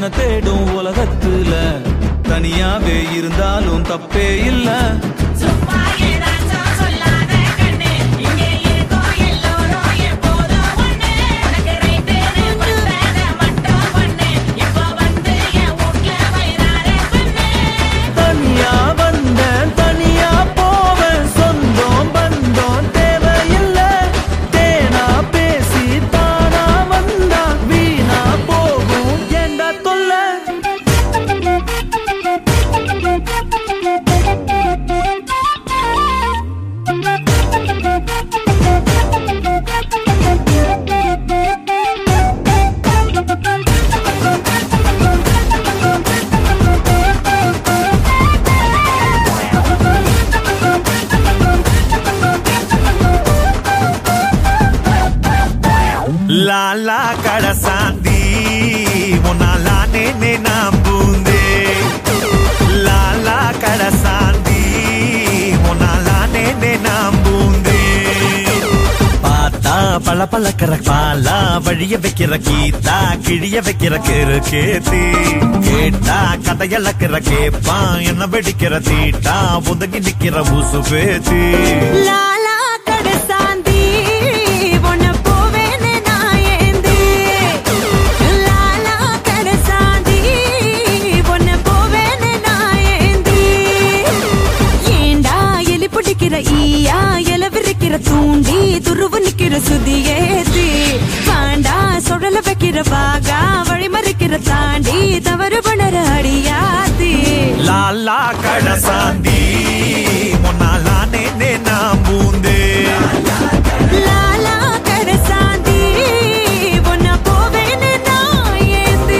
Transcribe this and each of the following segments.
உன்னை தேடும் உலகத்துல தனியாவே இருந்தாலும் தப்பே இல்ல சும்மா ஏதாச்சும் சொல்லாத கண்ணு இங்கே இருக்கோம் எல்லோரும் எப்போதும் ஒண்ணு உனக்கு ரைட்டுன்னு பண்றத மட்டும் பண்ணு இப்போ வந்து என் வீட்ல வயிறார பண்ணு தனியா வந்தேன் தனியா போவேன் சொந்தம் பந்தம் தேவையில்ல தேனா பேசி தானா வந்தா வீணா போகும் ஏண்டா தொல்லை லாலா கடசாந்தி உன்னாலானே நான் பூந்தே லாலா கடசாந்தி உன்னாலானே நான் பூந்தே பார்த்தா பல பழக்கிற பாலா வழிய வைக்கிற கீதா கிழிய வைக்கிற கிரு கேத்தி கேட்டா கதையளக்கிற கேப்பா என்ன வெடிக்கிற தீட்டா ஒதுங்கி நிக்கிற ஊசு பேத்தி லாலா கடசாந்தி உன்னை போவேன்னு நான் ஏந்தி லாலா கடசாந்தி உன்னை போவேன்னு நான் ஏந்தி ஏண்டா எலி பிடிக்கிற ஈயா எல விரிக்கிற தூண்டி துருவு நிக்கிற சுதி ஏத்தி பாண்டா சுழல வைக்கிற பாகா வழி மறிக்கிற தாண்டி தவறு பண்ணற அடியாத்தி லாலா கடசாந்தி முன்னாலானே நான் பூந்தே லாலா கடசாந்தி உன்னை போவேன்னு நான் ஏந்தி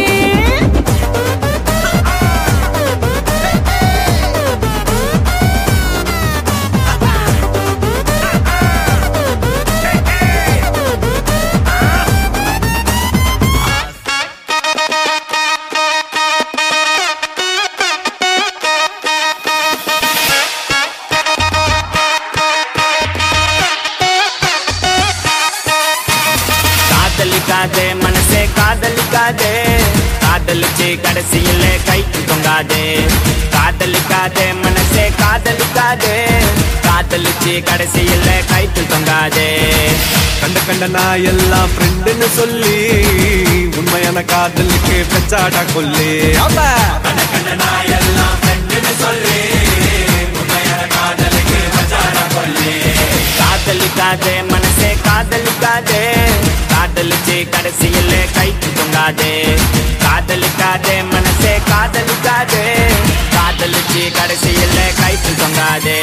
காதலிக்காதே மனசே காதலிக்காதே காதலிச்சு கடைசியில கைக்கு தொங்காதே காதலிக்காதே மனசே காதலிக்காதே காதலிச்சு கடைசியில கைக்கு தொங்காதே கண்ட கண்ட நான் எல்லாம் ஃப்ரெண்டுன்னு சொல்லி உண்மையான காதலுக்கு பெச்சாடா கொல்லி காதலிக்காதே மனசே காதலிக்காதே காதலிச்சு கடைசியில கைக்கு தொங்காதே காதலிக்காதே மனசே காதலிக்காதே காதலிச்சு கடைசியில கைக்கு தொங்காதே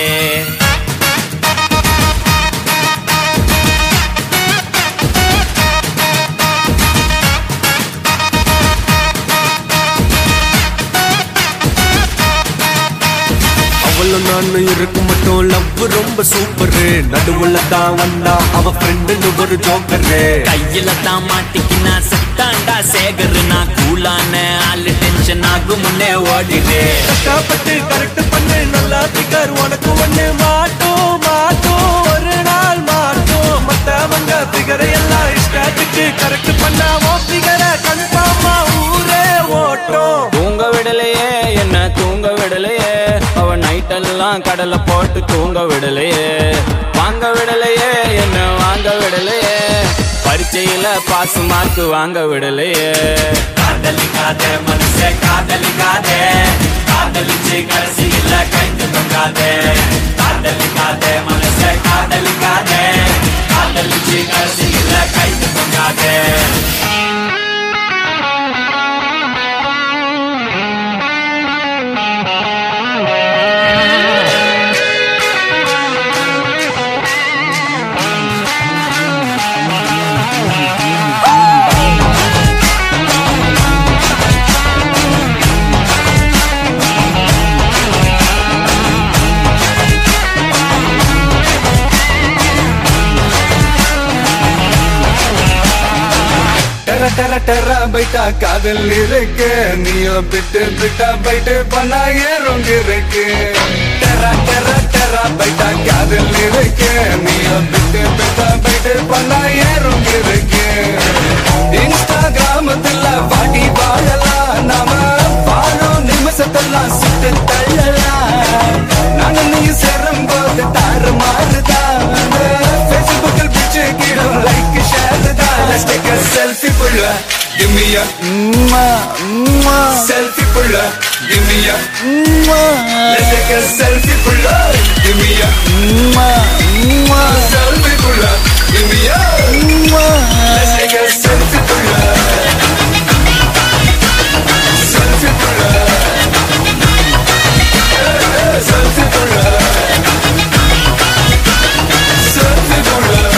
அவளும் நானும் இருக்கும் மட்டும் லவ் ரொம்ப சூப்பரு நடுவுல தான் வந்தா அவ ஃப்ரெண்டுன்னு ஒரு ஜோக்கரு கையில தான் மாட்டிக்கினா செத்தாண்டா சேகர் நான் கூலான ஆளு டென்ஷன் ஆகும் முன்னே ஓடிடு கஷ்டப்பட்டு கரெக்ட் பண்ணு நல்லா திகர் உனக்கு ஒண்ணு மாட்டோம் மாட்டோம் ஒரு நாள் மாட்டோம் மத்தவங்க பிகரை எல்லாம் இஷ்டத்துக்கு கரெக்ட் பண்ணா ஓ பிகரை கன்ஃபார்மா ஊரே ஓட்டும் தூங்க விடலையே என்ன தூங்க விடலையே அவ நைட் எல்லாம் கடலை போட்டு தூங்க விடலையே வாங்க விடலையே என்ன வாங்க விடலையே பரீட்சையில பாஸ் மார்க் வாங்க விடலையே காதலிக்காதே மனசே காதலிக்காதே காதலிச்சு கடைசியில கைந்து தொங்காதே காதலிக்காதே மனசே காதலிக்காதே காதலிச்சு கடைசியில கைந்து தொங்காதே டெர டெர டெர பைட்டா காதல் இருக்கு நீயோ பிட்டு பிட்டா பைட்டு பண்ணா ஏறும் இருக்கு டெர டெர டெர பைட்டா காதல் இருக்கு நீயோ பிட்டு பிட்டா பைட்டு பண்ணா ஏறும் இருக்கு இன்ஸ்டாகிராமத்துல வாடி வாழலாம் Let's take a selfie pull up. Give me a selfie pull up. Give me a. Let's take a selfie pull up. Selfie pull up. Yeah, Selfie pull up. Selfie pull up.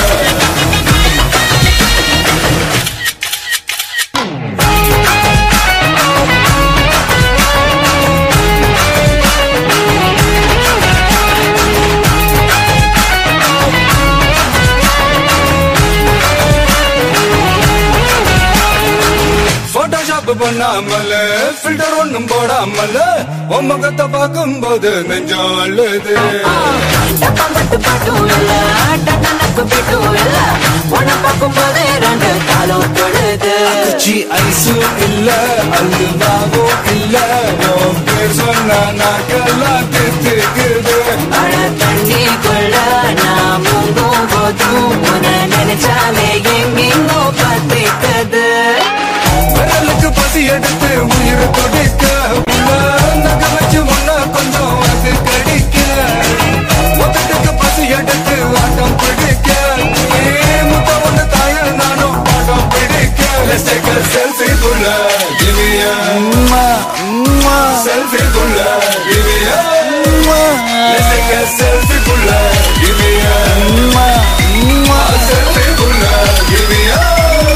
Photoshop பண்ணாமல filter ஒண்ணும் போடாமல உன் முகத்தை பார்க்கும்போது நெஞ்சம் அழுது டப்பாம்பட்டு பாட்டும் இல்ல, டன்னனக்கு பிட்டும் இல்ல, உன்னை பார்க்கும்போதே ரெண்டு காலும் தொழுது. சி ஐஸும் இல்ல அல்வாவும் இல்ல உன் பேர் சொன்னா நாக்கெல்லாம் தித்துக்குது மழ தண்ணிக்குள்ள நான் முங்கும் போதும் உன்னை நினைச்சாலே எங்கெங்கோ பத்திக்குது. விரலுக்கு பசி எடுத்து உயிர் துடிக்க உள்ள நக வச்சு முன்ன கொஞ்சம் அது கடிக்க முதட்டுக்கு பசி எடுத்து ஆட்டம் பிடிக்க ஏ முத்த ஒன்று தாய நானும் பாடம் பிடிக்க Let's take a selfie புள்ள Give me a selfie புள்ள Give me a Let's take a selfie புள்ள Give me a selfie புள்ள Give me a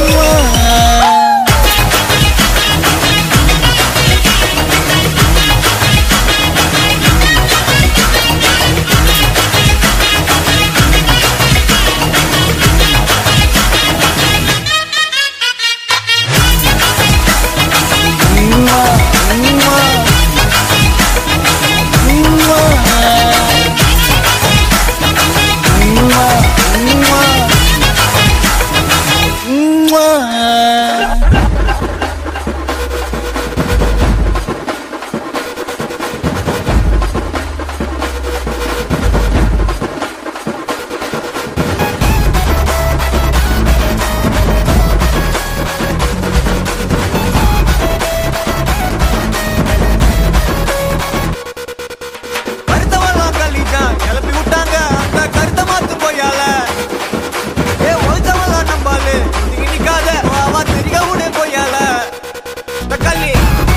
கருத்தவெல்லாம் கல்லிட்டான் கிளப்பி விட்டாங்க அந்த கருத்த மாத்து போயால ஏ ஒழிச்சவெல்லாம் நம்பாலு நீங்க நிக்காத அவ தெரிய விடு போயால இந்த கல்லி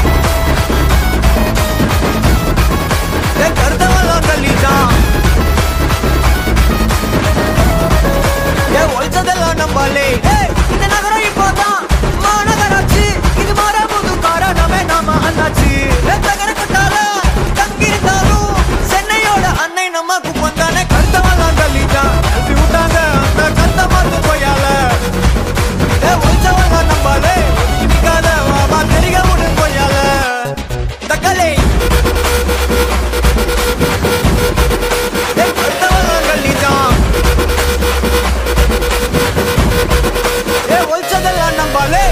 ஏ கருத்தவெல்லாம் கல்லிட்டான் ஏ ஒழிச்சதெல்லாம் நம்பாலே ஏய், இந்த நகரம் இப்போதான் மாநகராட்சி இது மாற புது காரணமே நாம அண்ணாச்சி ஏ, தகர கொட்டால தங்கியிருந்தாலும் சென்னையோட அன்னை நம்ம குப்பந்தானே கருத்தவெல்லாம் கல்லிட்டான் எழுப்பி விட்டாங்க அந்த கருத்த மாத்து போயால ஏ ஒழிச்சவெல்லாம் நம்பாலே நிக்காத வா தெரிய விடு போயால தக்காளி ஏ கருத்தவெல்லாம் கல்லிட்டான் ஏ ஒழிச்சதெல்லாம் நம்பாலே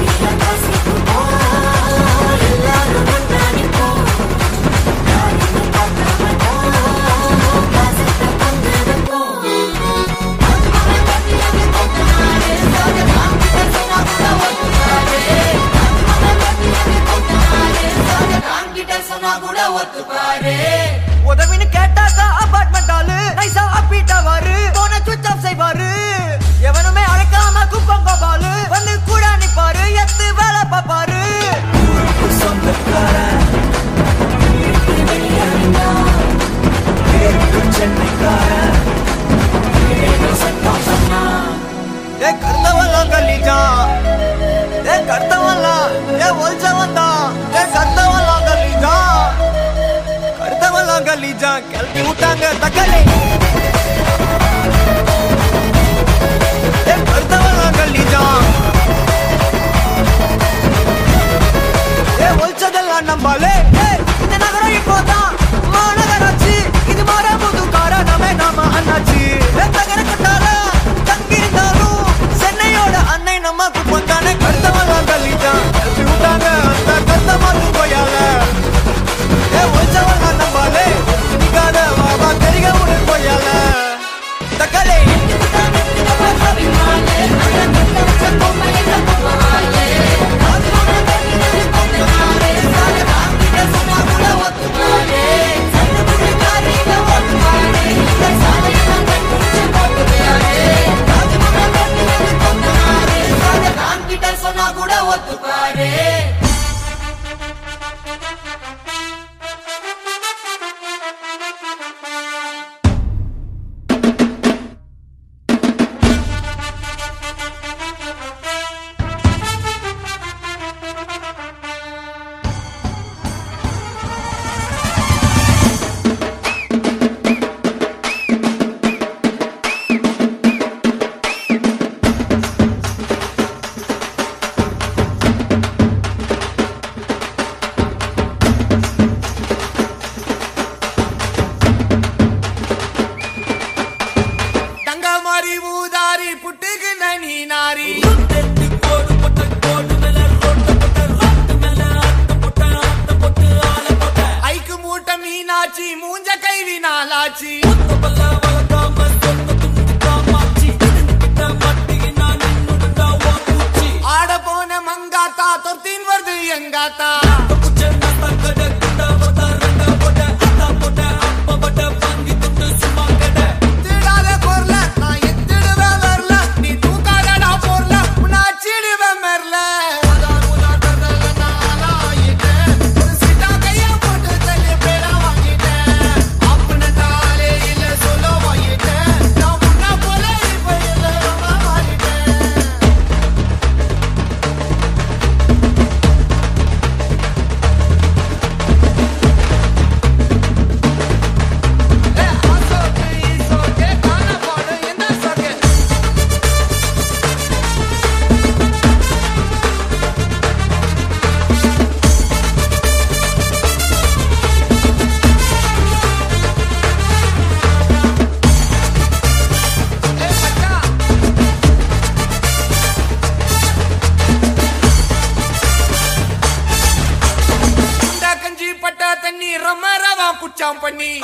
உதவின்னு கேட்டாக்கா அபார்ட்மெண்ட் ஆளு நைசா அப்பீட்டா வாரு போன சுவிட்ச் ஆஃப் செய்வாரு எவனுமே அழைக்காம குப்பம் கோபாலு வந்து கூட நிப்பாரு எத்து வேலை பாப்பாரு ஏ கருத்தவெல்லாம் கல்லிச்சான் ஏ கருத்தவெல்லாம் ஏ ஒழிச்சவன் தான் ஏ கருத்தவெல்லாம் கல்லிச்சான் கருத்தவெல்லாம் கல்லிச்சான் கிளப்பி விட்டாங்க தக்காளி ஏ கருத்தவெல்லாம் கல்லிச்சான் ஏ ஒழிச்சதெல்லாம் நம்பாலே ஏய், இந்த நகரம் இப்போதான் மாநகராட்சி இது மாற புது காரணமே நாம அண்ணாச்சி ஏ, தகர கொட்டால தங்கியிருந்தாலும் சென்னையோட அன்னை நம்ம குப்பந்தானே கருத்தவெல்லாம் கல்லிட்டான் எழுப்பி விட்டாங்க அந்த கருத்த மாத்து போயால ஏ ஒழிச்சவெல்லாம் நம்பாலே நிக்காத வா வா தெரிய விடு போயால தக்காளி ஆச்சி மூஞ்ச கைவி நாளாச்சி ஆட போன மங்காத்தா தொத்தின் வருது எங்காத்தா திடாத பொருள நான் எத்திடுவேன் வரல நீ தூக்காதடா பொருள உன்னை அச்சிடுவேன் மெர்ல உதார் உதார் தரல நான் ஆயிட்டேன் ஒரு சீட்டா கைய போட்டு தள்ளி பேரா வாங்கிட்டேன் அப்படின்னாலே இல்ல சொல்ல வாங்கிட்டேன் நான் முன்ன போல இப்ப இல்ல ரொம்ப மாறிட்டேன் ஏ ஆசோக்கு ஈசோக்கு காண பாடு என்ன சோக்கு ஏ மச்சான் குண்டா கஞ்சி பட்டா தண்ணி ரம ரவா குச்சாம் பண்ணி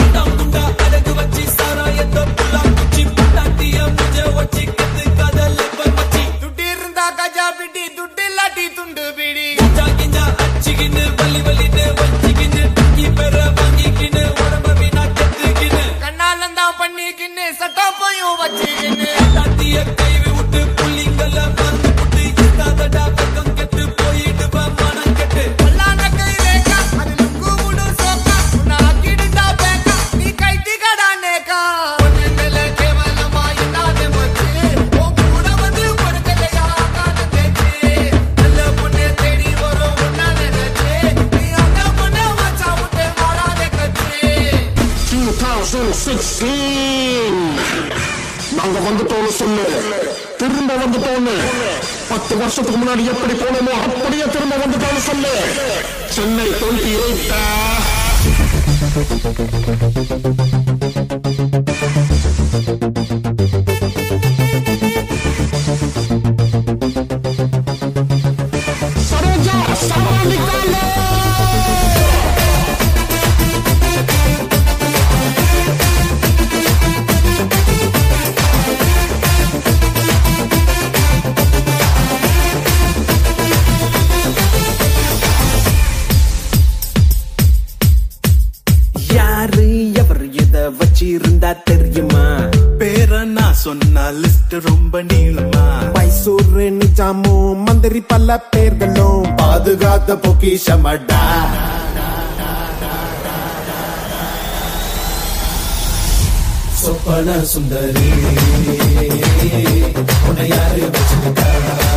துட்டு இருந்தா கஜா பிடி துட்டு இல்லாட்டி துண்டு பிடி கண்ணாலந்தான் பண்ணிக்கின்னு சட்டா போயும் வச்சுக்கின்னு பல்லான கை ரேகா அது லுக்கு முடு சோக்கா உன்னை ஆக்கிடுண்டா பேக்கா நீ கைட்டி கடா நேக்கா ஒன்னு மேல கேவலமா இல்லாத மச்சு உன் கூட வந்து படுக்கலையா காது தேச்சு நல்ல பொண்ணு தேடி வரும் உன்ன நினைச்சு நீ அந்த பொண்ணை வச்சா விட்டு வாழாத கச்சு 2016 நாங்க வந்துட்டோம்னு சொல்லு திரும்ப வந்துட்டோம்னு பத்து வருஷத்துக்கு முன்னாடி எப்படி போனோமோ அப்படியே திரும்ப வந்துட்டோம்னு சொல்லு சென்னை டுவெண்ட்டி எயிட் சரோஜா சமாளிக்காலே யாரு எவர் இத வச்சிருந்தா தெரியுமா பேர நான் சொன்ன லிஸ்ட் ரொம்ப நீளமா மைசூர் நிஜாமும் மந்திரி பல பேர்களும் பாதுகாத்த பொக்கிஷமடா சொப்பன சுந்தரி உன்னை யாரு வச்சிருக்கா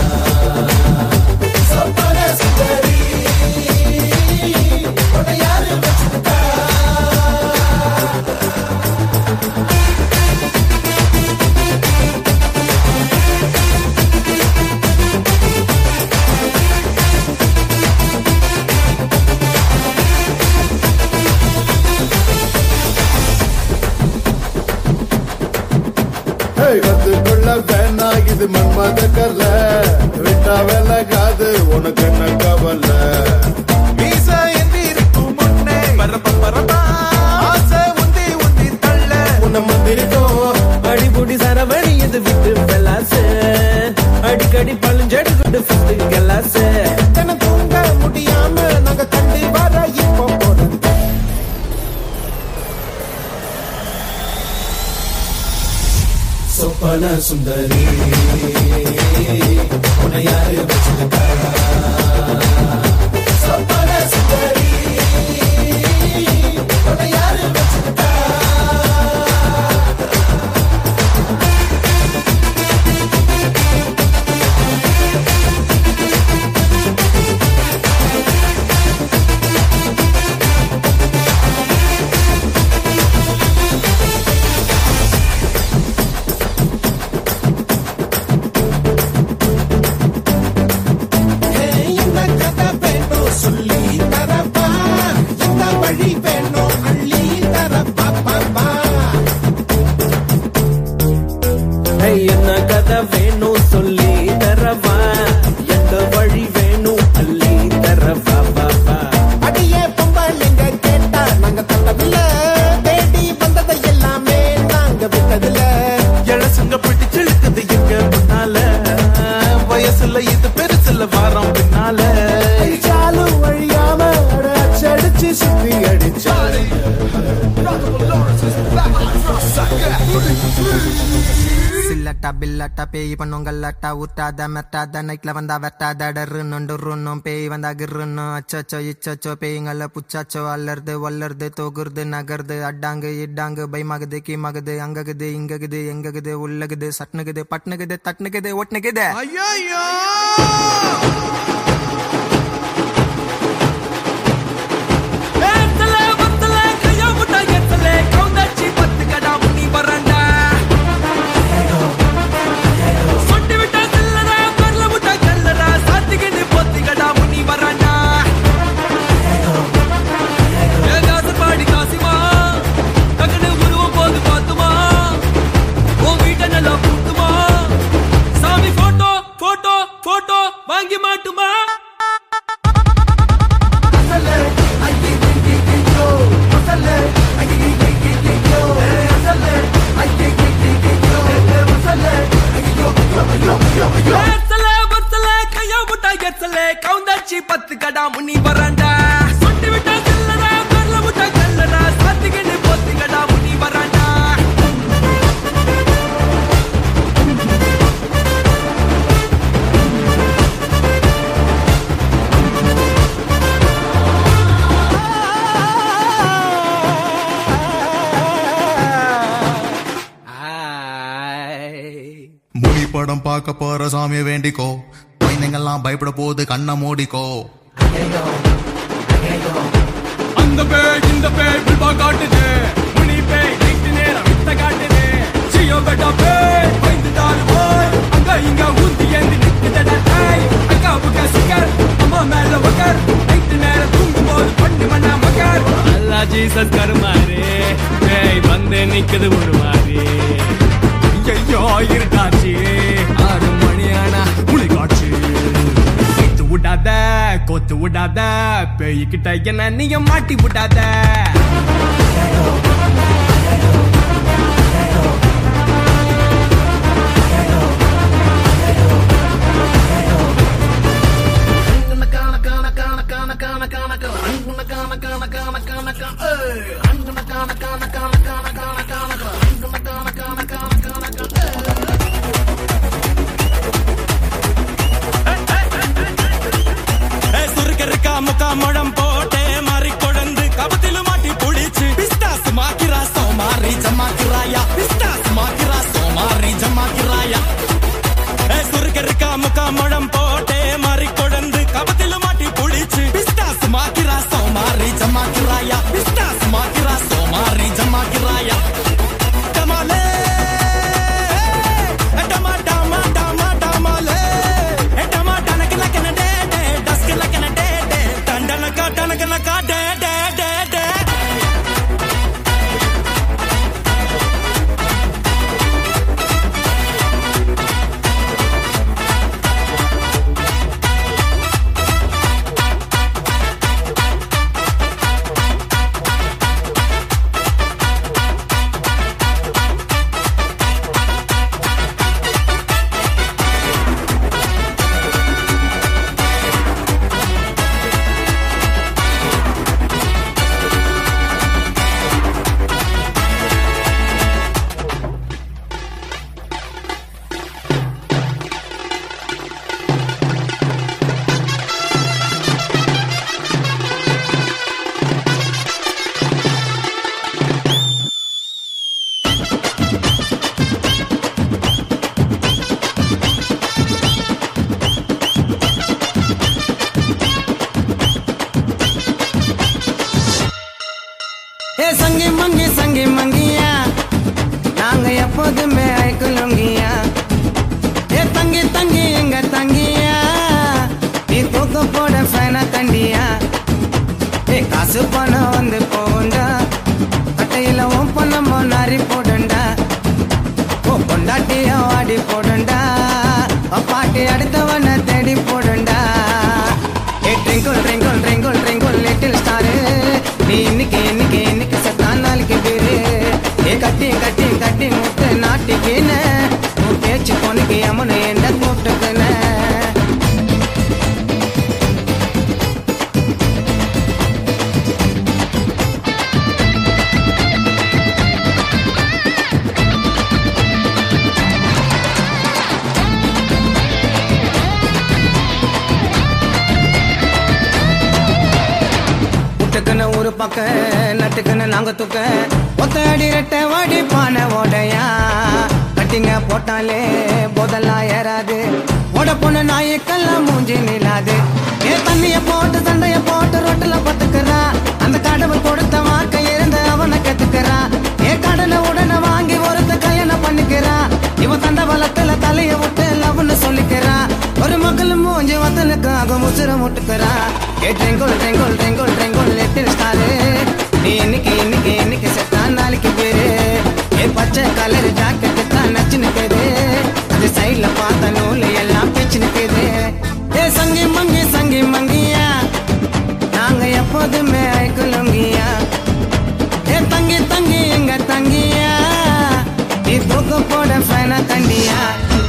சொப்பன சுந்தரி உன்னை யாரு வச்சிருக்கா கத்துக்குள்ள வேணா இது மன்மத கல்ல விட்டா விலகாது உனக்கு என்ன கவலை மீச எந்திருக்கும் முன்னே பரப்ப பரப்பா ஆசை உந்தி உந்தி தள்ள உன்னை மந்திரிக்கும் அடிபுடி சரவணி இது விட்டு பெலாசு அடிக்கடி பழுஞ்செடுக்கிட்டு ஃபுட்டு கலாசு தினம் தூங்க முடியாம நாங்க தண்டி வர இப்போ போறோம் சொப்பன சுந்தரி உன்னை யாரு வச்சிருக்கா சொப்பன சுந்தரி உன்னை யாரு வச்சிருக்கா இந்த கதை வேணும் சொல்லி தரப்பா இந்த வழி வேணும் அள்ளி தரப்பா பாப்பா ஏய், என்ன கதை வேணும் சொல்லி தரவா எந்த வழி வேணும் அள்ளி தரவா பாப்பா அடியே பொம்பளைங்க கேட்டா நாங்க தட்டவில்லை சில்லட்டா பில்லட்டா பேய் பண்ணுங்கல்லட்டா ஊட்டாத மெட்டாத நைட்ல வந்தா வெட்டாத டரு நொண்டுருன்னும் பேய் வந்தா கிருன்னும் அச்சச்சோ இச்சச்சோ பேய்ங்கள புச்சாச்சோ அல்லறது ஒல்லறது தொகுறது நகருது அட்டாங்கு இட்டாங்கு பயமாகுது கீமாகுது அங்ககுது இங்ககுது எங்ககுது உள்ளகுது சட்னுகுது பட்னுகுது தட்னுகுது ஒட்னுகுது ஐயோ ஏத்தல வத்தல கையா முட்டா ஏத்தல கவுந்தாச்சி பத்து கடா முனி வரண்டா சொட்டி விட்டா செல்லடா பரல முட்டா கல்லடா சாத்திக்கிட்டு பொத்தி கடா முனி வரண்டா ஏ காசு பாடி காசிமா டக்குனு உருவம் போது பார்த்துமா உன் வீட்டை நல்லா கூட்டுமா சாமி போட்டோ போட்டோ போட்டோ வாங்கி மாட்டுமா ஏத்தல வத்தல கையா முட்டா ஏத்தல கவுந்தாச்சி பத்து கடா முனி வரண்டா சொட்டி விட்டா செல்லடா பரல முட்டா கல்லடா சாத்திக்கிட்டு பொத்தி கடா முனி வரண்டா முனி படம் பார்க்க போற சாமியை வேண்டிக்கோ குழந்தைங்கெல்லாம் பயப்பட போது கண்ணை மூடிக்கோ அந்த பேய் இந்த பேய் பில்பா காட்டுது முனி பேய் நைட்டு நேரம் வித்த காட்டுது சியோ பெட்டா பேய் பயந்துட்டாரு போய் அங்க இங்க ஊந்தி ஏந்தி நிக்குதடா தாய் அக்கா புக்கா சிக்கர் அம்மா மேல உக்கர் நைட்டு நேரம் தூங்கும் போது பண்ணு மண்ணா மக்கர் அல்லா ஜீசஸ் கருமாரு பேய் வந்து நிக்குது ஒரு மாதிரி ஐயோ இருட்டாச்சு ஆறு மணி ஆனா புலி காட்சி கோத்து விடாத கோத்து விடாத பேய்கிட்ட என்ன நீங்க மாட்டி விடாத சுருக்க இருக்கா முக்கா முழம் போட்டே மாறி கொடந்து கபத்தில மாட்டி புடிச்சு பிஸ்தாஸ் மாக்கிரா சோமாரி ஜமாக்கிராயா பிஸ்தாஸ் மாக்கிரா சோமாரி ஜமாக்கிராயா சுருக்க இருக்கா முக்கா முழம் போட்டே மாறி கொடந்து கபத்தில மாட்டி புடிச்சு பிஸ்தாஸ் மாக்கிரா சோமாரி ஜமாக்கிராயா பிஸ்தாஸ் மாக்கிரா சோமாரி ஜமாக்கிராயா டமாலே டமா டமா டமா டமாலே டமா டனக்கு லக்கன டே டே டஸ்க்கு லக்கன டே டே டண்டனக்கா டனக்கனக்கா டே டே டே டே ஏ சங்கி மங்கி சங்கி மங்கியா நாங்க எப்போதுமே ஐக்குலுங்கியா ஏ தங்கி தங்கி எங்க தங்கியா நீ தூக்க போட ஃபேன தண்டியா ஏ காசு பணம் வந்து போண்டா கட்டையில உன் பணமோ நாரி போடண்டா ஓ பொண்டாட்டியா வாடி போடண்டா பாட்டி அடுத்தவன தேடி போடண்டா ஏ twinkle twinkle twinkle twinkle little star நீ இன்னைக்கு இன்னைக்கு இன்னைக்கு சத்தான் நாளைக்கு பேரு ஏ கட்டி கட்டி கட்டி முட்டு நாட்டிக்கின உன் பேச்சு பொண்ணுக்கு அம்மனு என்ன கூப்பிட்டுக்குன கொக்க நட்டுக்குன்னு நாங்க தூக்க ஒத்த அடி ரெட்ட வாடி பானை ஓடையா கட்டிங்க போட்டாலே போதெல்லாம் ஏறாது ஓட பொண்ணு நாய்க்கெல்லாம் மூஞ்சி நிலாது ஏ தண்ணிய போட்டு சண்டைய போட்டு ரொட்டுல பத்துக்கிறான் அந்த கடவுள் கொடுத்த வாக்க இருந்து அவனை கத்துக்கிறான் ஏ கடனை உடனே வாங்கி ஒருத்த கல்யாணம் பண்ணிக்கிறான் இவன் தண்டவளத்துல தலைய விட்டு லவ்னு சொல்லிக்கிறான் ஒரு மகள் மூஞ்சி வத்தலுக்காக முசுர முட்டுக்கிறான் ஏ ட்ரெங்கோல் ட்ரெங்கோல் ட்ரெங்கோல் ட்ரெங்கோல் லிட்டில் ஸ்டாரு நீ இன்னைக்கு இன்னைக்கு இன்னைக்கு செத்தா நாளைக்கு பேரு ஏ பச்சை கலர் ஜாக்கெட்டு தான் நச்சு நிக்குது அது சைடுல பார்த்த நூல் எல்லாம் பிச்சு நிக்குது ஏ சங்கி மங்கி சங்கி மங்கியா நாங்க எப்போதுமே ஐக்குலுங்கியா ஏ தங்கி தங்கி எங்க தங்கியா நீ தூக்க போட ஃபேனா கண்டியா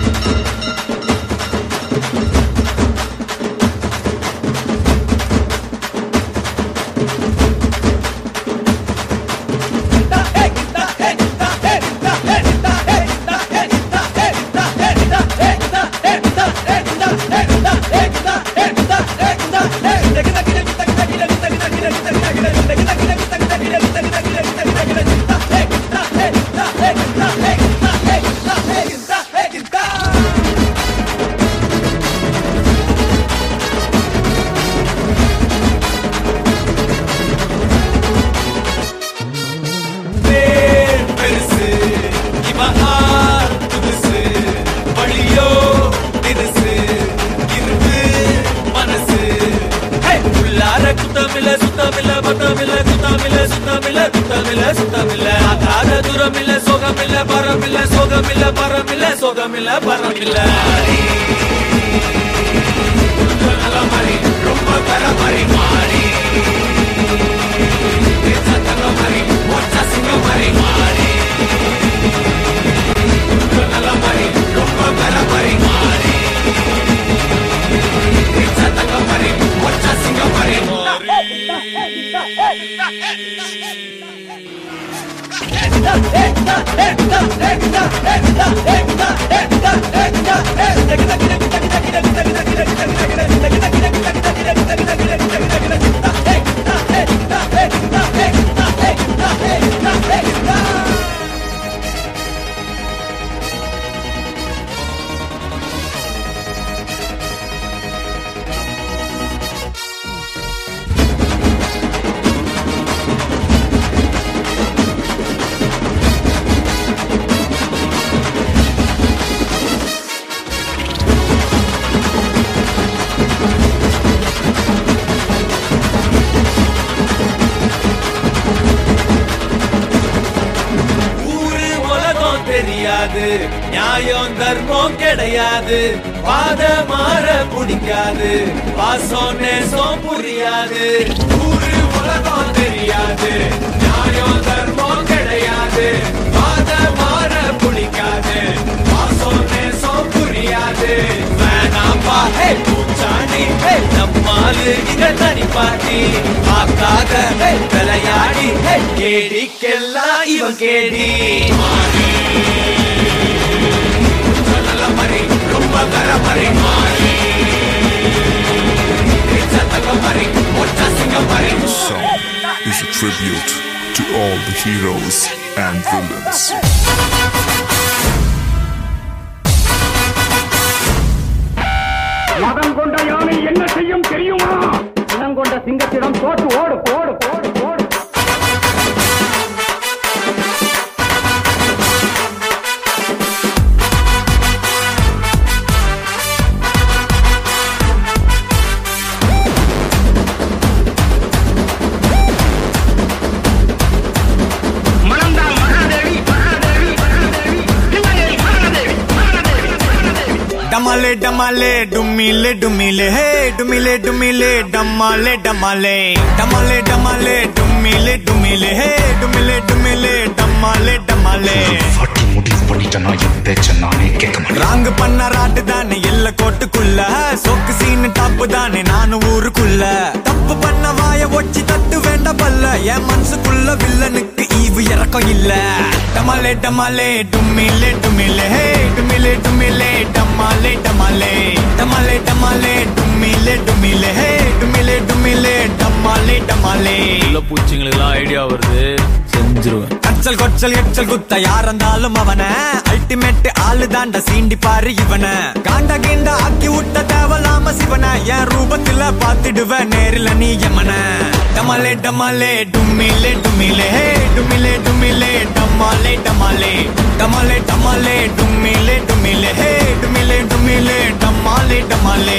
பேர் பெருசு இவன் ஆள் புதுசு வழியோ தினுசு இரும்பு மனசு ஹே! உள்ளார குத்தமில்ல சுத்தமில்ல பத்தமில்ல குத்தமில்ல சுத்தமில்ல குத்தமில்ல சுத்தமில்ல ஆகாத தூரமில்ல சோகமில்ல பரமில்ல சோகமில்ல பரமில்ல சோகமில்ல பரமில்ல நல்ல மாதிரி ரொம்ப தர மாதிரி மாறி தங்க மாதிரி மொச்ச சிங்க மாதிரி மாறி நல்ல மாதிரி ரொம்ப தர மாதிரி மாறி தங்க மாதிரி மொச்ச சிங்க மாதிரி ஊரு உலகம் தெரியாது நியாயம் தர்மம் கிடையாது பாத மாற பிடிக்காது பாசம் நேசம் புரியாது ஊரு உலகம் தெரியாது நியாயம் தர்மம் கிடையாது பாத மாற பிடிக்காது பாசம் நேசம் புரியாது வேணாம்பா ஹே பூச்சாண்டி ஹே நம்மாலு இங்க தனி பாட்டி பார்க்காத ஹே விளையாடி ஹே கேடிக்கெல்லாம் இவன் கேடி நல்ல மாதிரி ரொம்ப தர மாதிரி மாறி சத்தங்க மாதிரி ஒற்ற சிங்க மாதிரி song is a tribute to all the heroes and villains. மதம் கொண்ட யானை என்ன செய்யும் தெரியுமா மதம் கொண்ட சிங்கத்திடம் தோற்று ஓடு ஓடு ஓடு ஓடு மணந்தால் மகாதேவி மகாதேவி மகாதேவி இல்லையே மகாதேவி மகாதேவி மகாதேவி डमाले डमाले डुमिले डुमिले हे डुमिले डुमिले डमाले डमाले डमाले डमाले डुमिले डुमिले हे डुमिले डुमिले डमाले डमाले பாட்டி முடிவு பண்ணிட்டேன் நான் என் பேச்ச நானே கேட்க மாட்டேன் ராங்கு பண்ண ராட்டு தானே எல்ல கோட்டுக்குள்ள சொக்கு சீனு டாப்பு தானே நானும் ஊருக்குள்ள தப்பு பண்ண வாய ஒச்சி தட்டு வேண்ட பல்ல என் மனசுக்குள்ள வில்லனுக்கு ஈவு இறக்கம் இல்ல டமாலே டமாலே டும்மிலே டும்மிலே ஹே டும்மிலே டும்மிலே டமாலே டமாலே டமாலே டமாலே டும்மிலே டுமிலே டுமிலே ஹே டுமிலே டுமிலே டம்மாலே டம்மாலே உள்ள பூச்சிங்களுக்கெல்லாம் ஐடியா வருது செஞ்சிருவேன் கச்சல் கொச்சல் எச்சல் குத்த யார் இருந்தாலும் அவன அல்டிமேட் ஆளு தாண்ட சீண்டி பாரு இவன காண்ட கீண்ட ஆக்கி விட்ட தேவலாம சிவன என் ரூபத்துல பாத்துடுவ நேரில நீ எமன டமாலே டமாலே டும்மிலே டும்மிலே ஹே டும்மிலே டும்மிலே டமாலே டமாலே டமாலே டமாலே டும்மிலே டும்மிலே ஹே டும்மிலே டும்மிலே டமாலே டமாலே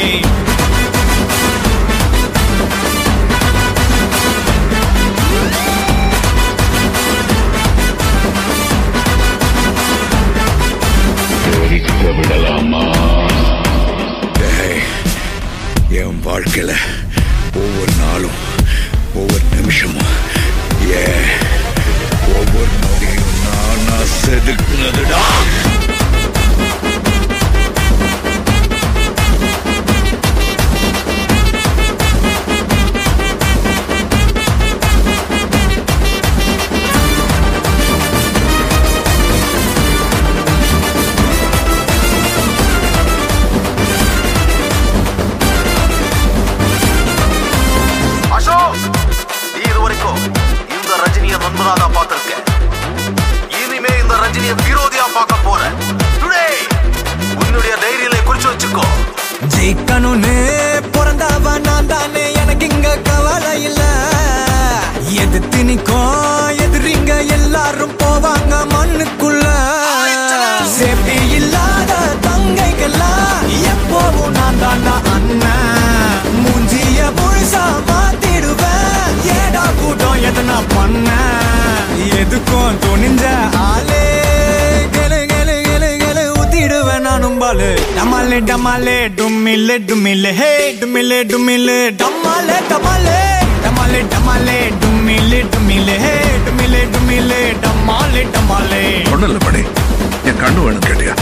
என் வாழ்க்கையில ஒவ்வொரு நாளும் ஒவ்வொரு நிமிஷமும் ஏ ஒவ்வொரு நொடியும் நானா செதுக்குனதுடா அசோக் நீ இது வரைக்கும் இந்த ரஜினிய நண்பனா தான் பார்த்திருக்க இனிமே இந்த ரஜினிய விரோதியா பார்க்க போற டுடே உன்னுடைய டைரியில குறிச்சு வச்சுக்கோ ஜெயிக்கணும்னு பிறந்தவன் நான் தானே எனக்கு இங்க கவலை இல்ல எதிர்த்து நிக்கும் எதிரிங்க எல்லாரும் போவாங்க மண்ணுக்குள்ள சேஃப்டி இல்லாத தங்கைகள்லாம் எப்போவும் நான் தாண்டா அண்ணன் மூஞ்சிய முழுசா மாத்திடுவேன் ஏடா கூட்டம் எதனா பண்ண எதுக்கும் துணிஞ்ச ஆளே கெலு கெலு கெலு கெலு ஊத்திடுவேன் நானும் பாலு டமாலே டமாலே டும்மிலே டும்மிலே ஹே டும்மிலே டும்மிலே டமாலே டமாலே டமாலே டமாலே டும்மிலே டும்மிலே ஹே டும்மிலே டும்மிலே டமாலே டமாலே ஒண்ணு இல்ல மணி என் கண்ணு வேணும் கேட்டியா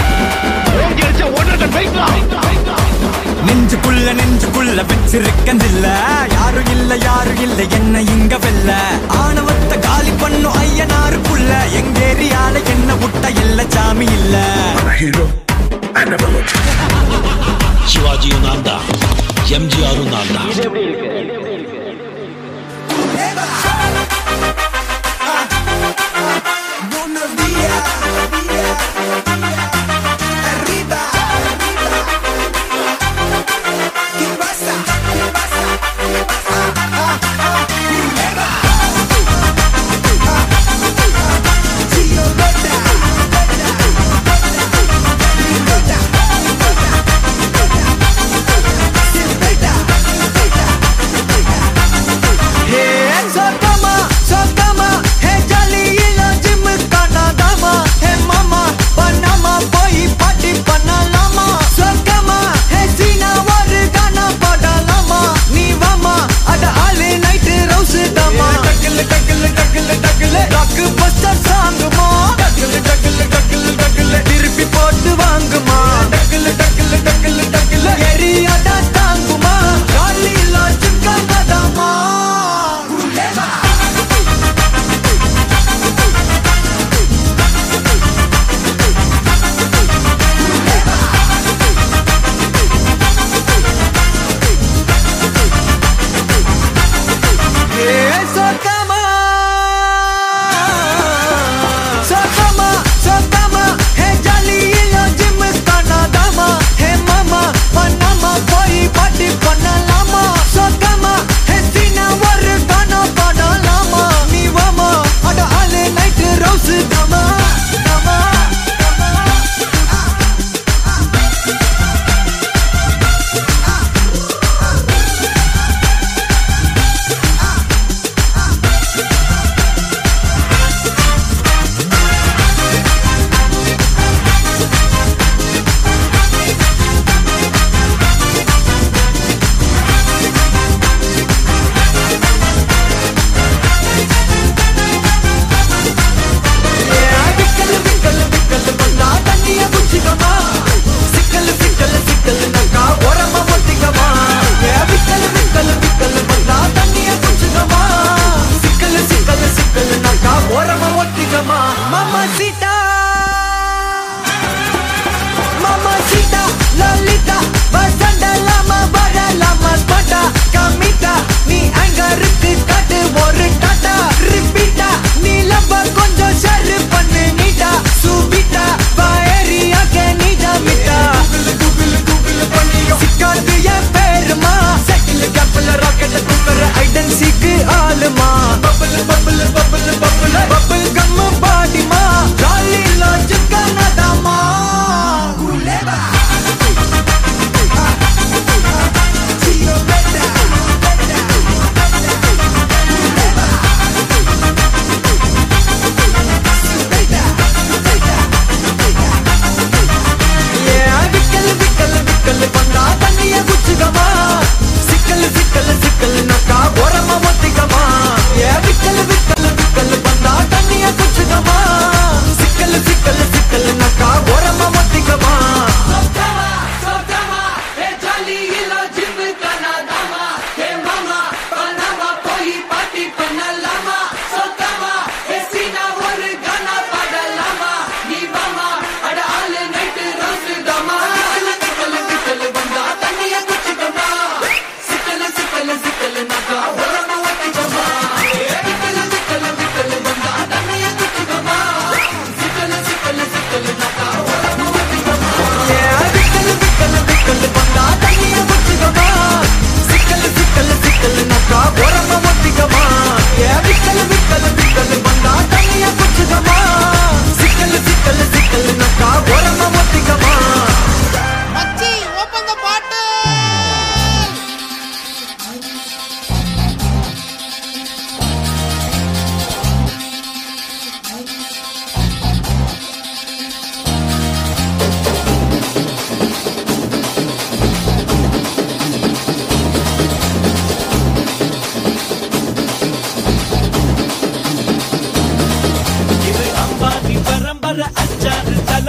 நெஞ்சுக்குள்ள நெஞ்சுக்குள்ள வச்சிருக்கந்தில்ல யாரும் இல்ல யாரும் இல்ல என்ன இங்க வெல்ல ஆணவத்தை காலி பண்ணும் ஐயனாருக்குள்ள எங்க ஏரியால என்ன விட்ட இல்ல சாமி இல்ல ஹீரோ சிவாஜியும் நான் தான் எம்ஜிஆரும் நான் தான் ஹே சொத்தமா சொத்தமா ஹே ஜாலியில ஜிம்மு காணாதாமா ஹே மாமா பண்ணாம போய் பாட்டி பண்ணலாமா சொக்கமா ஹே சீனா ஒரு கானா போடலாமா நீ வாமா அட ஆளு நைட்டு ரவுஸ் தாமா டக்கில் டக்கில் டக்கில் டக்கில் ராக்கு பஸ்டர் சாங்குமா டக்கில் டக்கில் டக்கில் டக்கில் திருப்பி போட்டு வாங்குமா டக்கில் டக்கில் டக்கில் டக்கில் எரியாடா தாங்குமா ஜாலியில சிக்கனதாமா ஏ சொத்தமா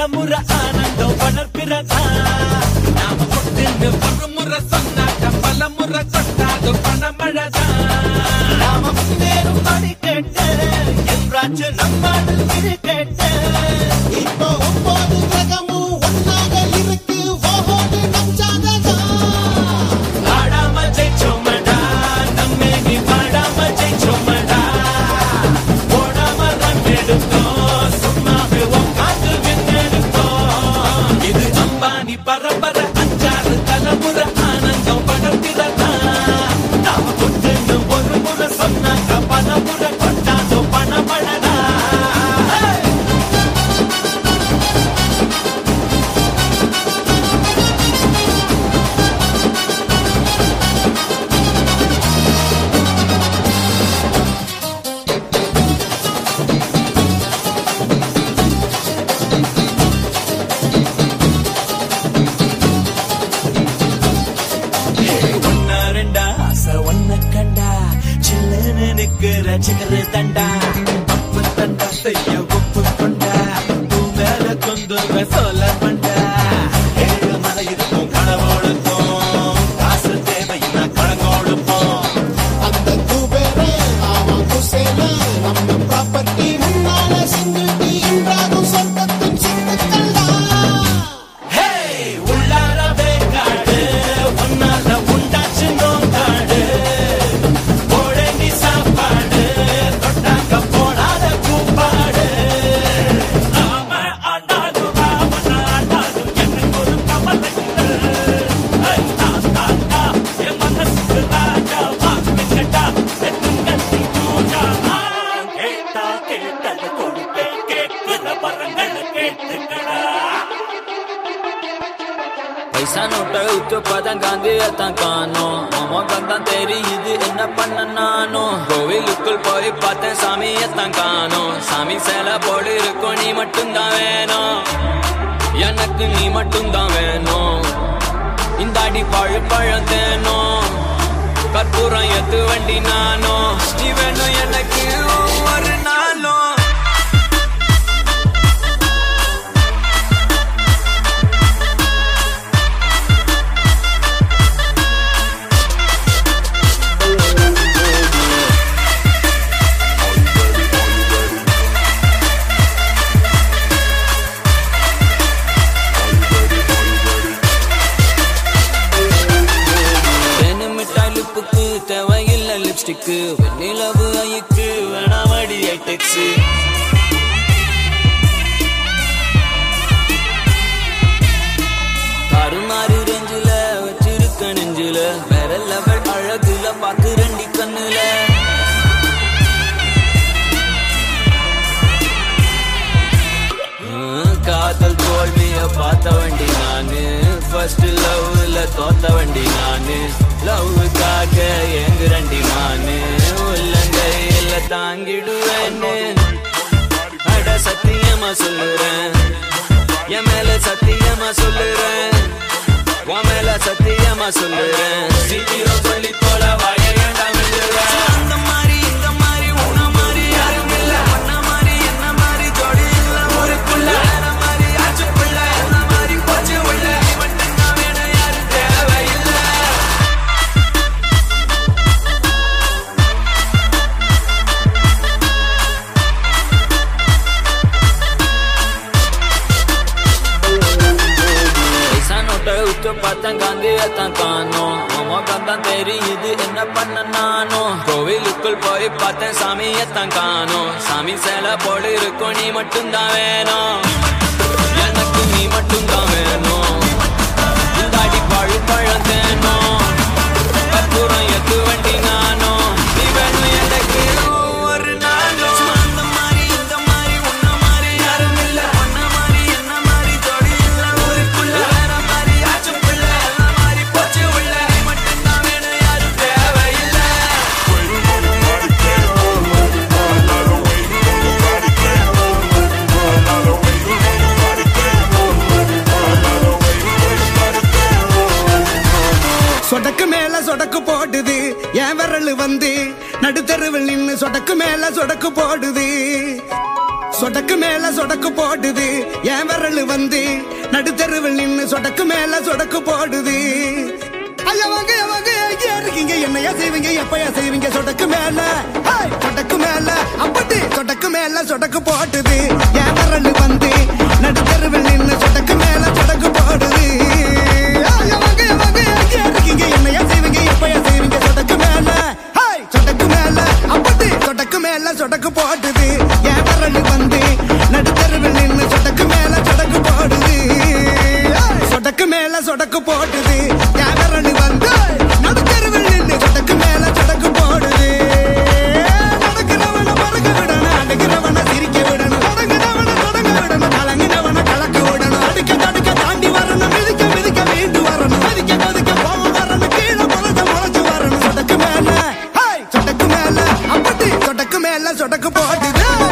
பலமுறை ஆனந்தம் வளர்ப்பிறதா நாம கொட்டுன்னு ஒரு முறை சொன்னாக்க பலமுறை கொட்டாது பணமழதா நாம முன்னேறும் படி கேட்டு என்றாச்சு நம்மாடல் இரு கேட்டு இப்போ ஒன்பது கிரகமும் ஒன்னாக இருக்கு ஓஹோடு நம் ஜாதகா ஆடாம ஜெயிச்சோமடா நம்மே நீ பாடாம ஜெயிச்சோமடா ஓடாம ரன் எடுத்தோம் சும்மாவே உட்காந்து விண்ணெடுத்தோம் இது அம்பானி பரம்பரை அஞ்சாறு தலைமுறை ஆனந்தம் படர்கிறதா நாம கொட்டுன்னு ஒரு முறை சொன்னாக்க பல முறை கொண்டாதோ பணமழடா ஒன்னா ரெண்டா ஆசை ஒன்ன கண்டா சில்லுன்னு நிக்கிற சிகர தண்டா அப்பு தண்டா செய்ய ஒப்பு கொண்டா பூ மேல கொண்டு சொல்ல பண்ணா ஏழு மலை இருக்கும் கடவுளுக்கும் காசு தேவைன்னா கடன் கொடுப்போம் அந்த குபேரே அவன் குசேல நம்ம ப்ராப்பர்ட்டி முன்னால சிங்கிட்டி என்றாலும் சொந்தத்தின் சித்துக்கள்டா ஹே உள்ளாரவே காடு ஒன்னால உண்டாச்சு நோங்காடு போடேண்டி சாப்பாடு தொட்டாக்க போடாத கூப்பாடு நாம ஆண்டாலும் ராவண ஆண்டாலும் எனக்கு ஒரு கவலை இல்லை. ஐ, நான் தாண்டா, என் மனசுக்கு ராஜா, வாங்கிக்கடா, எத்துங்கத்தி பூஜா. நான் கேட்டா கேட்டது கொடுப்பேன், கேட்கிற வரங்களை கேட்டுக்கடா பைசா நோட்டை விட்டு பதம் காந்தியத்தான் காணோம் அமோகம் தான் தெரியுது என்ன பண்ண நானும் கோவிலுக்குள் போய் பார்த்தேன் சாமியத்தான் காணோம் சாமி சேலை போடு இருக்கும் நீ மட்டும்தான் வேணும் எனக்கு நீ மட்டும்தான் வேணும் இந்த அடி பழு பழம் தேனும் கற்பூரம் எத்து வண்டி நானும் நீ வேணும் எனக்கு ஒரு நாளும் தேனு மிட்டாய் லிப்புக்கு தேவையில்லை லிப்ஸ்டிக்கு வெண்ணிலவு ஐக்கு வேணாமடி ஐடெக்ஸு கருமாறு ரெஞ்சில வச்சிருக்க நெஞ்சில வேற லெவல் அழகுல பாத்து ரெண்டி கண்ணுல ஹம், காதல் தோல்விய பார்த்த வண்டி நானு ஃபர்ஸ்ட் லவ்ல தோத்த வண்டி நானு லவ்வுக்காக ஏங்குறண்டி நானு உள்ளங்கையில தாங்கிடுவேன்னு அட சத்தியமா சொல்லுறேன் என் மேல சத்தியமா சொல்லுறேன் உன் மேல சத்தியமா சொல்லுறேன் சீக்கிரம் சொல்லி போல வாய வேண்டாம் அந்த மாதிரி இந்த மாதிரி உன்ன மாதிரி யாரும் இல்ல உன்ன மாதிரி என்ன மாதிரி ஜோடி இல்ல ஒரு புள்ள வேற மாதிரி ஆச்சு புள்ள என்ன மாதிரி போச்சு உள்ள நீ மட்டும்தான் வேணும் யாரும் தேவையில்லை பைசா நோட்டை விட்டு பார்த்தேன் காந்தியத்தான் காணோம் அமோகம் தான் தெரியுது என்ன பண்ண நானும் கோவிலுக்குள் போய் பார்த்தேன் சாமியத்தான் காணோம் சாமி சேலை போடு இருக்கும் நீ மட்டும்தான் வேணும் எனக்கு நீ மட்டும்தான் வேணும் இந்த அடி பழு பழம் தேனும் கற்பூரம் எத்து வண்டி நானும் நீ வேணும் எனக்கு ஒரு நாளும் அந்த மாதிரி இந்த மாதிரி உன்ன மாதிரி யாரும் இல்ல உன்ன மாதிரி என்ன மாதிரி ஜோடி இல்ல ஒரு புள்ள வேற மாதிரி ஆச்சு புள்ள எல்லாம் மாதிரி போச்சு உள்ள நீ மட்டும்தான் வேணும் யாரும் தேவையில்லை சொடக்கு மேல சொடக்கு போடுது என் விரல் வந்து நடுத்தருவில் நின்னு சொடக்கு மேல சொடக்கு போடுது சொடக்கு மேல சொடக்கு போடுது என் விரல் வந்து நடுத்தருவில் நின்னு சொடக்கு மேல சொடக்கு போடுது ஐயா வாங்க ஐயா வாங்க எங்க இருக்கீங்க என்னையா செய்வீங்க எப்பயா செய்வீங்க சொடக்கு மேல ஹேய், சொடக்கு மேல அப்படி சொடக்கு மேல சொடக்கு போடுது என் விரல் வந்து நடுத்தருவில் நின்னு சொடக்கு மேல சொடக்கு போடுது ஐயா வாங்க ஐயா வாங்க எங்க இருக்கீங்க என்னையா செய்வீங்க எப்பயா செய்வீங்க சொடக்கு மேல ஹேய், சொடக்கு மேல அப்படி சொடக்கு மேல சொடக்கு போடுது என் விரல் வந்து நடுத்தருவில் நின்னு சொடக்கு மேல சொடக்கு போடுது ஏய், சொடக்கு மேல சொடக்கு போடுது என் விரல் வந்து நடுத்தருவில் நின்னு சொடக்கு மேல சொடக்கு போடுது நடக்கிறவன மறக்க விடணும் அடக்கிறவன சிரிக்க விடணும் தொடங்குறவன தொடங்க விடணும் கலங்கினவன கலக்க விடணும் அடுக்க தடுக்க தாண்டி வரணும் மிதிக்க மிதிக்க மீண்டு வரணும் மதிக்க கொதிக்க போக வரணும் கீழே முளைச்ச முளைச்சு வரணும் சொடக்கு மேல ஹேய், சொடக்கு மேல அப்படி சொடக்கு மேல சொடக்கு போடுது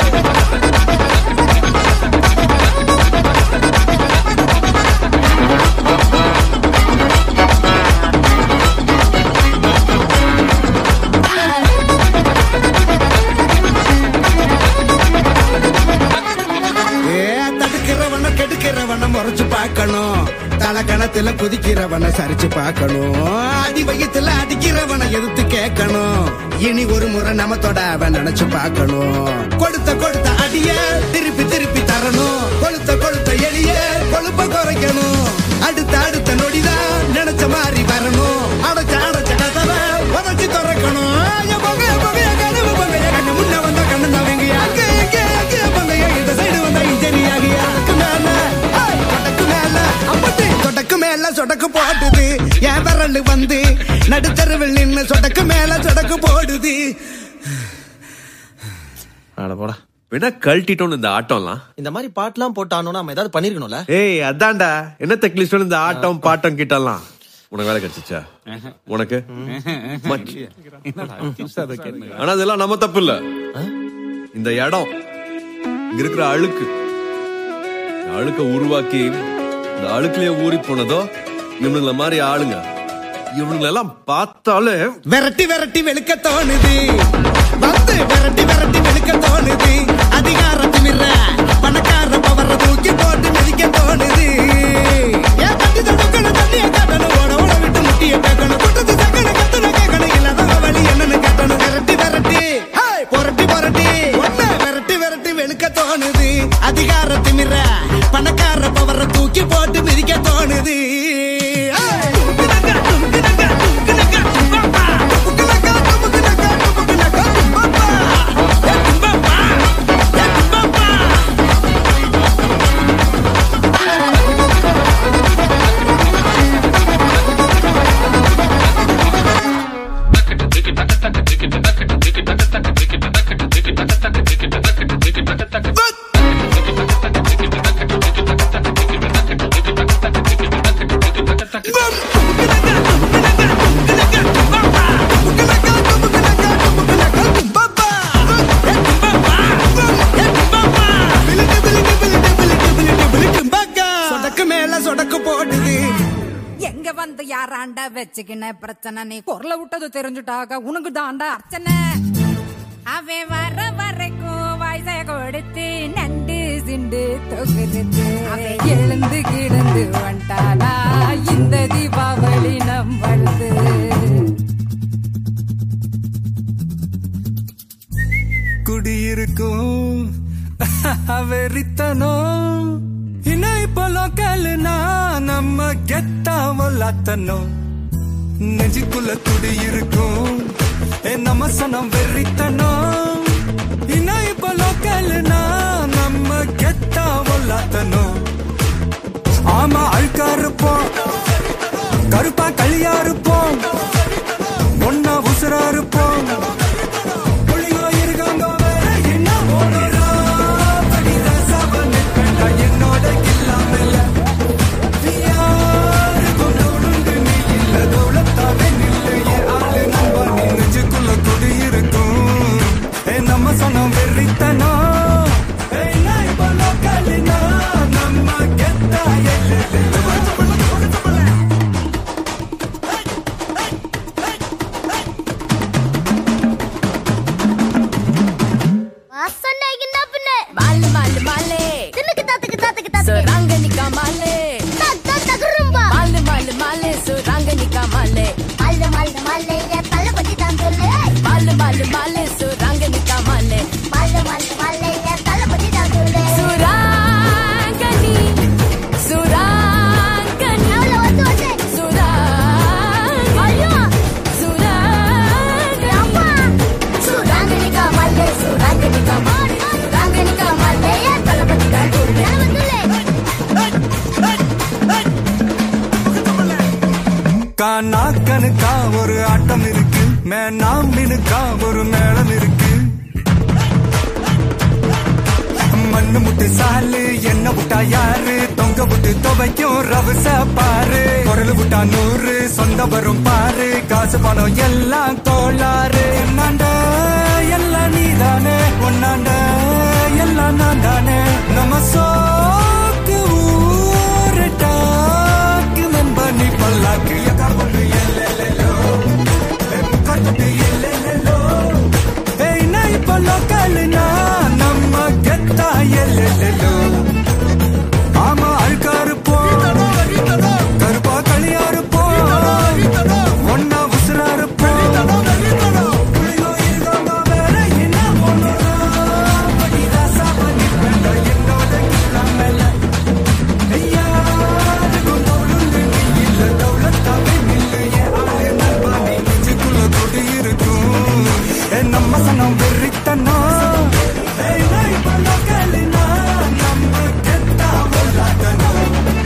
ஏ தடுக்கிறவன கெடுக்கிறவன முறைச்சு பார்க்கணும் தலக்கணத்துல குதிக்கிறவன சரிச்சு பார்க்கணும் அடி வயித்துல அடிக்கிறவன எதிர்த்து கேட்கணும் இனி ஒரு முறை நம்ம தொட அவன் நினைச்சு பார்க்கணும் கொடுத்த கொடுத்த அடிய திருப்பி திருப்பி தரணும் கொளுத்த கொளுத்த எளிய கொழுப்ப குறைக்கணும் அடுத்த அடுத்த நொடிதான் நினைச்ச மாதிரி வரணும் அடைச்ச அடைச்ச கதவை உதச்சி திறக்கணும் என் பொங்க, என் பொங்க, என் கனவு பொங்க, என் கண்ணு முன்ன வந்தா கண்ணு தவங்க அங்கே இங்கே அங்கே பொங்க இந்த சைடு வந்தா இன்ஜினியாகி அதுக்கு மேல ஹேய், சொடக்கு மேல அப்படி சொடக்கு மேல சொடக்கு போடுது என் விரல் வந்து நடுத்தருவில் நின்னு சொடக்கு மேல சொடக்கு போடுது அட போடா வேணா கழட்டிட்டோம் இந்த ஆட்டம்லாம் இந்த மாதிரி பாட்டுலாம் போட்டானோ நம்ம ஏதாவது பண்ணிருக்கணும்ல ஏய் அதான்டா என்ன தெக்லிஸ்ட் இந்த ஆட்டம் பாட்டம் கிட்டலாம் உனக்கு வேலை கிடைச்சிச்சா உனக்கு மச்சி. ஆனா அதெல்லாம் நம்ம தப்பு இல்ல இந்த இடம் இங்க இருக்கிற அழுக்கு இந்த அழுக்க உருவாக்கி இந்த அழுக்குலயே ஊறி போனதோ இவனுங்கள மாதிரி ஆளுங்க இவனுங்களெல்லாம் பார்த்தாலே விரட்டி விரட்டி வெளுக்க தோணுது வந்து விரட்டி விரட்டி வெளுக்க தோணுது அதிகாரம் திமிர பணக்கார பவர தூக்கி போட்டு மிதிக்க தோணுது ஏன் தட்டி தடுக்கணும் தண்ணிய காட்டணும் ஓட ஓட விட்டு முட்டிய கேட்கணும் குட்டத்து தக்கணும் கத்தணும் கேட்கணும் இல்லாத வழி என்னன்னு கேட்கணும் விரட்டி விரட்டி ஹேய், புரட்டி புரட்டி ஒண்ணு விரட்டி விரட்டி வெளுக்க தோணுது அதிகார திமிர பணக்கார பவர தூக்கி போட்டு மிதிக்க தோணுது ஹேய். சொடக்கு மேல சொடக்கு போடுது எங்க வந்து யாராண்ட வச்சுக்கின பிரச்சனை நீ குரல விட்டது தெரிஞ்சுட்டாக உனக்கு தாண்டா அர்ச்சனை அவன் வர வரைக்கும் வயசை கொடுத்து நண்டு சிண்டு தொகுது அவன் எழுந்து கிடந்து வந்தானா இந்த தீபாவளி நம்மளது குடியிருக்கும் வெறித்தனம் இன்னும் இப்போ லோக்கல்னா நம்ம கெத்தாம லாத்தனும் நெஞ்சுக்குள்ள குடியிருக்கும் ஏ நம்ம சனம் வெறித்தனம் இன்னும் இப்போ லோக்கல்னா நம்ம கெத்தாம லாத்தனும் ஆமா அழுக்கா இருப்போம் கருப்பா களியா இருப்போம் ஒன்னா உசுரா இருப்போம் புள்ளிங்கோ இருக்காங்க வேற என்ன ஓடுறா? படிதான் சாபம் நிற்பேன்டா என்னோட கில்லாமல. யாருக்கும் தோணுண்டு நீ இல்ல, தௌலத்தாவே நில்லு. என் ஆளு நண்பா, நீ நெஞ்சுக்குள்ள குடியிருக்கும். ஏ, நம்ம சனம் வெறித்தனம். ஏய், நான் இப்ப லோக்கல்னா, நம்ம கெத்தா எல்லை. மாலு மாலு மாலே சுரங்கனிக்கா மாலே மாலு மாலு மாலே சுரங்கனிக்கா மாலே மாலு மாலு மாலே சுரங்கனிக்கா மாலே சுராங்கனி சுராங்கனி சுராங்கனி சுராங்கனி சுராங்கனிக்கா மாலே சுராங்கனிக்கா மாலே சுராங்கனிக்கா மாலே தளபதி தான் கானா கணுக்கா ஒரு ஆட்டம் இருக்கு மேனா மினுக்கா ஒரு மேளம் இருக்கு மண்ணு முட்டு சாலு என்ன விட்டா யாரு தொங்க விட்டு துவைக்கும் ரவச பாரு குரல் விட்டா நூறு சொந்த வரும் பாரு காசு பணம் எல்லாம் கோளாறு என்னாண்ட எல்லாம் நீதானே ஒன்னாண்ட எல்லாம் நான் தானே நம்ம சோக்கு ஊரு டாக்கு மெம்ப நீ பல்லாக்கு எக்கார்பொண்டு எல்லெல்லோ முக்கட்டு எல்லெல்லோ ஏய் நான் இப்ப லோக்கல்னா நம்ம கெத்தா எல்லெல்லோ ஆமா அழுக்கா இருப்போம் கருப்பா களியா இருப்போம் ஒன்னா உசுரா இருப்போம் புள்ளியோ இருக்காம வேற என்ன பண்ணுறோம் படிதாசா பண்ணி வேண்ட என்னோட கிளாமல யாருக்கும் தவுளுண்டு நீ இல்ல தவுளத்தாவே நில்லு என் ஆளு நண்பா நீ நெஞ்சுக்குள்ள கொடி இருக்கும் ஏ நம்ம சனம் வெறித்தனம் ஏய் நான் இப்ப லோக்கல்னா நம்ம கெத்தா உள்ளாட்டணும்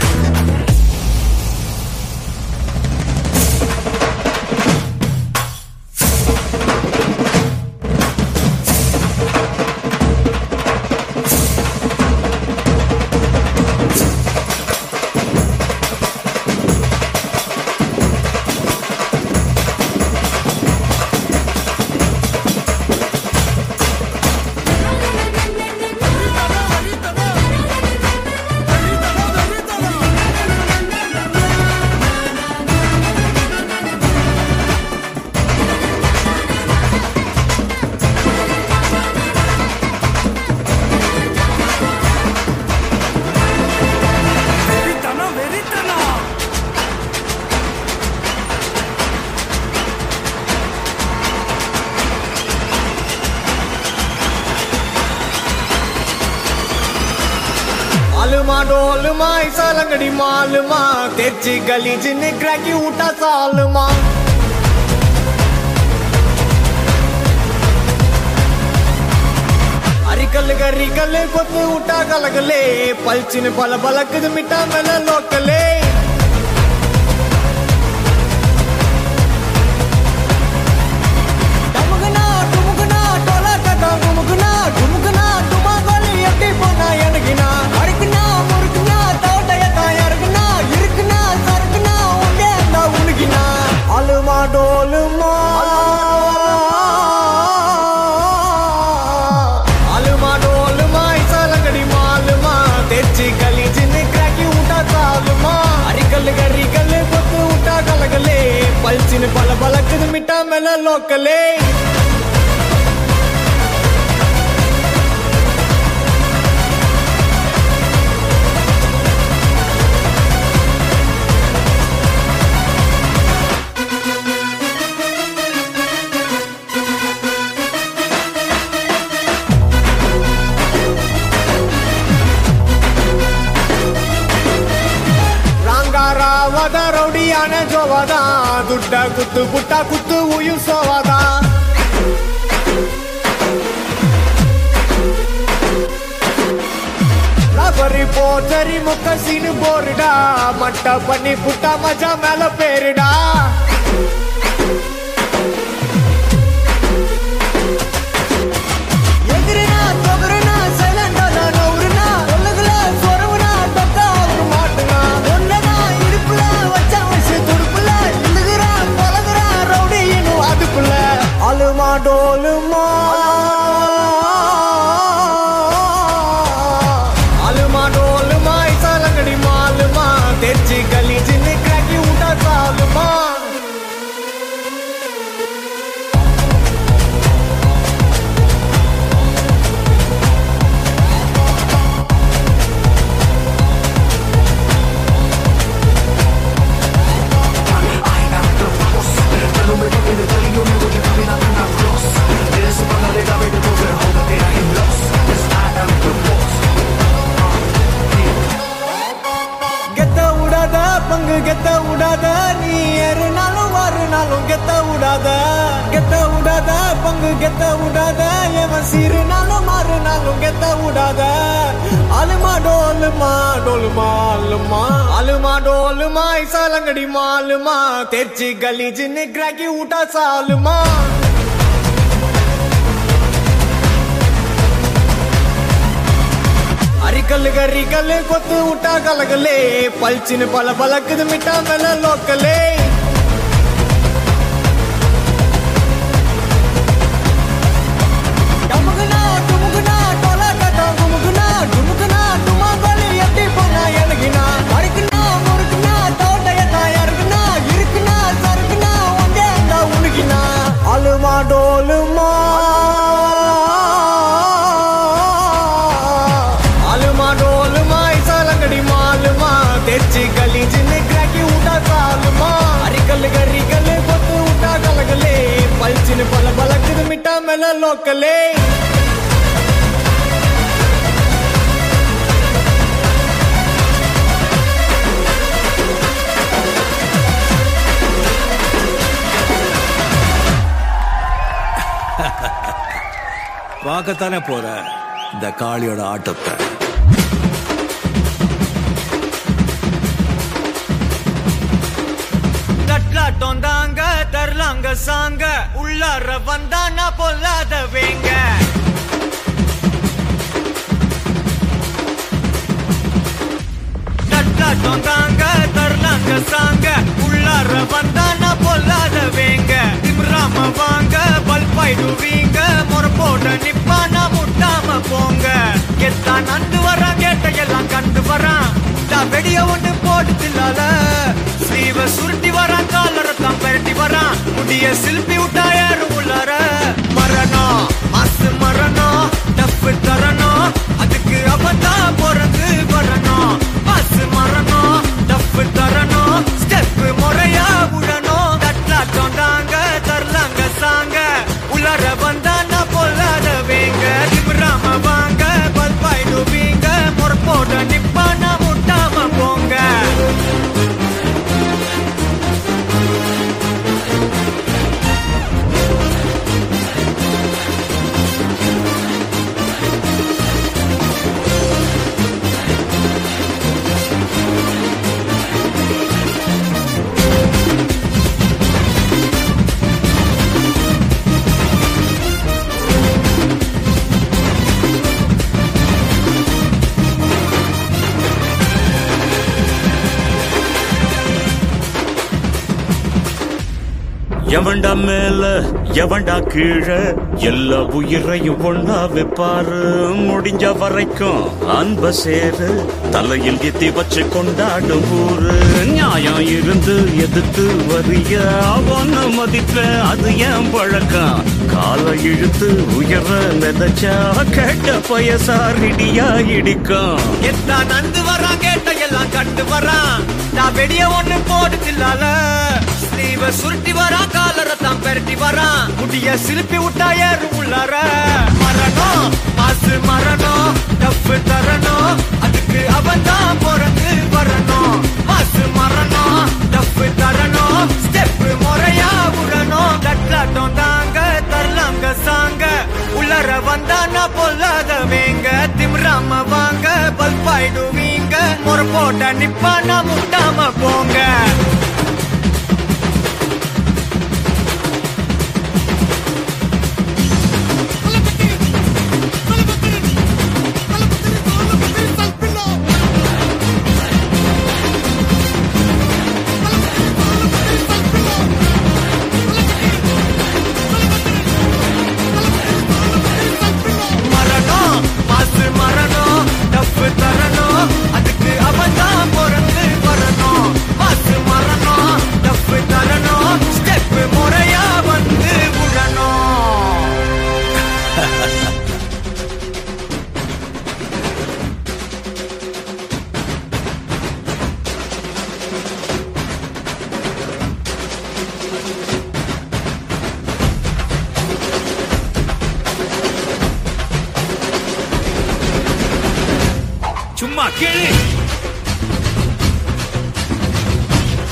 வெறித்தனம் வெறித்தனம் आलमा डोलमा ऐसा लंगड़ी मालमा तेची गली जिन्हें क्रैकी उठा सालमा అరికల్ గరికల్ కొత్తు ఉట్టా కలగలే పల్చిన బల బలకదు మిఠా మెల లోకలే டமுகுனா, டுமுகுனா, டொலக்கட்டா குமுகுனா, டுமுகுனா, டுமாங்கோலி எட்டி போனா எனக்குனா. அறுக்குனா, முறுக்குனா, தோட்டையத்தா இறக்குனா, இருக்குனா, சறுக்குனா, உண்டே அந்த உனக்குனா. அலுமா டோலுமா அலுமா டோலுமா இசாலங்கடி மாலுமா தெச்சி கலி சின்ன கிராக்கி ஊட்டா சாலுமா அரிக்கல் கரிக்கல் கொத்து ஊட்டா கலகலே பல்ச்சின்னு பல பலக்குது மிட்டா மேல லோக்கலே ರಂಗಾರಾವದ ರೌಡಿಯಾನ ಜೋವದ ದುಡ್ಡ ಕುತ್ತು ಪುಟ್ಟ ಕುತ್ತು ಉಯಿಸೋವದ ரபரி போச்சரி முக்க சீனு போருடா மட்ட பண்ணி புட்டா மஜா மேல பேருடா எதிரினா தொகுருனா சைலண்டா நவுருனா ஒல்லுகுல சொரவுனா தொக்கா ஒரு மாட்டுனா ஒன்னதா இடுப்புல வச்சா வச்சு துடுப்புல இழுகுறா பழகுறா ரவுடி இன்னும் அதுக்குள்ள அலுமா டோலுமா அலுமா டோலுமா இசாலங்கடி மாலுமா தெச்சி கலி சின்ன கிராக்கி ஊட்டா சாலுமா கெத்த விடாத நீ ஏறுனாலும் வாருனாலும் கெத்த விடாத கெத்த விடாத பங்கு கெத்த விடாத எவன் சீருனாலும் மாறுனாலும் கெத்த விடாத அலுமா டோலுமா டோலுமா அலுமா அலுமா டோலுமா இசாலங்கடி மாலுமா தேர்ச்சி கலீஜின்னு கிராக்கி விட்டா சாலுமா அரிக்கல்லு கரிக்கல்லு கொத்து விட்டா கலகலே பல்ச்சின்னு பல பலக்குது மிட்டா மேல லோக்கலே டமுகுனா, டுமுகுனா, டொலா டட்டா குமுகுனா, டுமுகுனா, டுமாங்கோலி எப்படி போனா எனக்குனா? அறுக்குனா, முறுக்குனா, தோட்டையத்தா யாருக்குனா? இருக்குனா, சறுக்குனா, ஒண்டே அண்டா உனக்குனா? அலுமா டோலுமா அலுமா டோலுமா இசாலங்கடி மாலுமா தெச்சி கலீஜின்னு கிராக்கி விட்டா சாலுமா அரிக்கல்லு கரிக்கல்லு கொத்து விட்டா கலகலே பல்ச்சின்னு பல பலக்குது மிட்டா மேல லோக்கலே பார்க்கத்தானே போற இந்த காளியோட ஆட்டத்தை தட்லாட்டம் தாங்க தரலாங்க சாங்க உள்ளார வந்தானா பொல்லாத வேங்க தட்லாட்டம் தாங்க தரலாங்க சாங்க உள்ளார வந்தானா பொல்லாத வேங்க திம்ராம வாங்க பல்பாயிடுவீங்க முறை போட நிப்பானா முட்டாம போங்க கெத்தா நந்து வரான் கேட்டையெல்லாம் கண்டு வரான் நான் வெடிய ஒண்ணு போட்டு தில்லால ஸ்லீவ சுருட்டி வரான் காலரை தான் பெரட்டி வரான் முடிய சில்பி விட்டா யாரும் உள்ளார மரணம் மாசு மரணம் டப்பு தரணும் அதுக்கு அவதான் பிறந்து வரணும் மாசு மரணம் டப்பு தரணும் ஸ்டெப் முறையா விடணும் தட்லாட்டம் தாங்க தரலாங்க சாங்க உள்ளார வந்தானா பொல்லாத வேங்க திமிராம வாங்க பல்பாயிடுவீங்க முறப்போட நிப்பானா முட்டாம போங்க எவன்டா மேல எவன்டா கீழே எல்லா உயிரையும் ஒண்ணா வைப்பாரு முடிஞ்ச வரைக்கும் அன்ப சேரு தலையில் எத்தி வச்சு கொண்டாடும் ஊரு நியாயம் இருந்து எதிர்த்து வரிய அவன மதிப்ப அது ஏன் பழக்கம் காலை இழுத்து உயர மிதச்சா கேட்ட பயசாரிடியா இடிக்கும் எத்தா நந்து வரான் கேட்ட எல்லாம் கண்டு வரான் நான் வெடிய ஒண்ணு போடு தில்லால ஸ்லீவ சுருட்டி வரான் காலரை தான் பெரட்டி வரான் முடிய சிலுப்பி விட்டா ஏறு உள்ளார மரணம் மாசு மரணம் டப்பு தரணும் அதுக்கு அவன் தான் பிறந்து வரணும் மாசு மரணம் டப்பு தரணும் ஸ்டெப் முறையா விடணும் தட்லாட்டம் தாங்க தரலாங்க சாங்க உள்ளர வந்தானா பொல்லாத வேங்க திமிராம வாங்க பல்பாயிடுவீங்க முறை போட்ட நிப்பானா முட்டாம போங்க மரணம் மாசு மரணம் டப்பு தரணும் அதுக்கு அவன் தான் பிறந்து வரணும் மாசு மரணம் டப்பு தரணும் ஸ்டெப் முறையா வந்து விடணும் சும்மா கேளு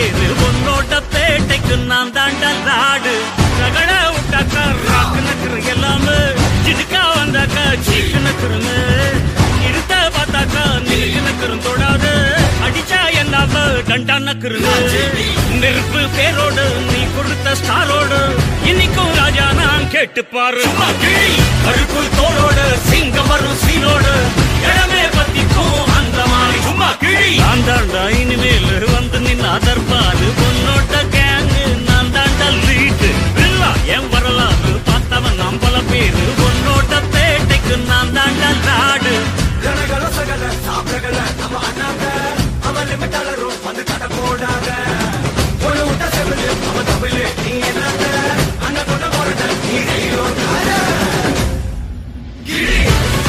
பேரு உன்னோட பேட்டைக்கு நான் தாண்டா லாடு ரகட விட்டாக்கா ராக்கு நக்கரு எல்லாமே சிடுக்கா வந்தாக்கா சீக்கு நக்கருன்னு இருத்த பார்த்தாக்கா நிலுக்கு நக்கரும் தொடாது அடிச்சா என்னாவ டண்டா நக்கருன்னு நெருப்பு பேரோடு நீ கொடுத்த ஸ்டாரோடு இன்னைக்கும் ராஜா நான் கேட்டு பாரு கருப்பு தோளோடு சிங்கம் வரும் சீனோடு இடமே பத்திக்கும் அந்த மாதிரி சும்மா கிழி நான் தாண்டா இனிமேல் வந்து நின்னா தற்பாரு உன்னோட கேங்கு நான் தாண்டா லீட்டு இல்லா என் வரலாறு பார்த்தவன் நாம் பல பேரு உன்னோட பேட்டைக்கு நான் தாண்டா லாடு ஜனகள சகல சாப்பிடகள நம்ம அண்ணாங்க அவன் லிமிட் அலரும் வந்து கடை போடாத ஒண்ணு விட்ட செவிலு அவன் தமிழு நீ என்னத்த அண்ணன் கொண்ட போறத நீ கையிலோட்டாத கிழி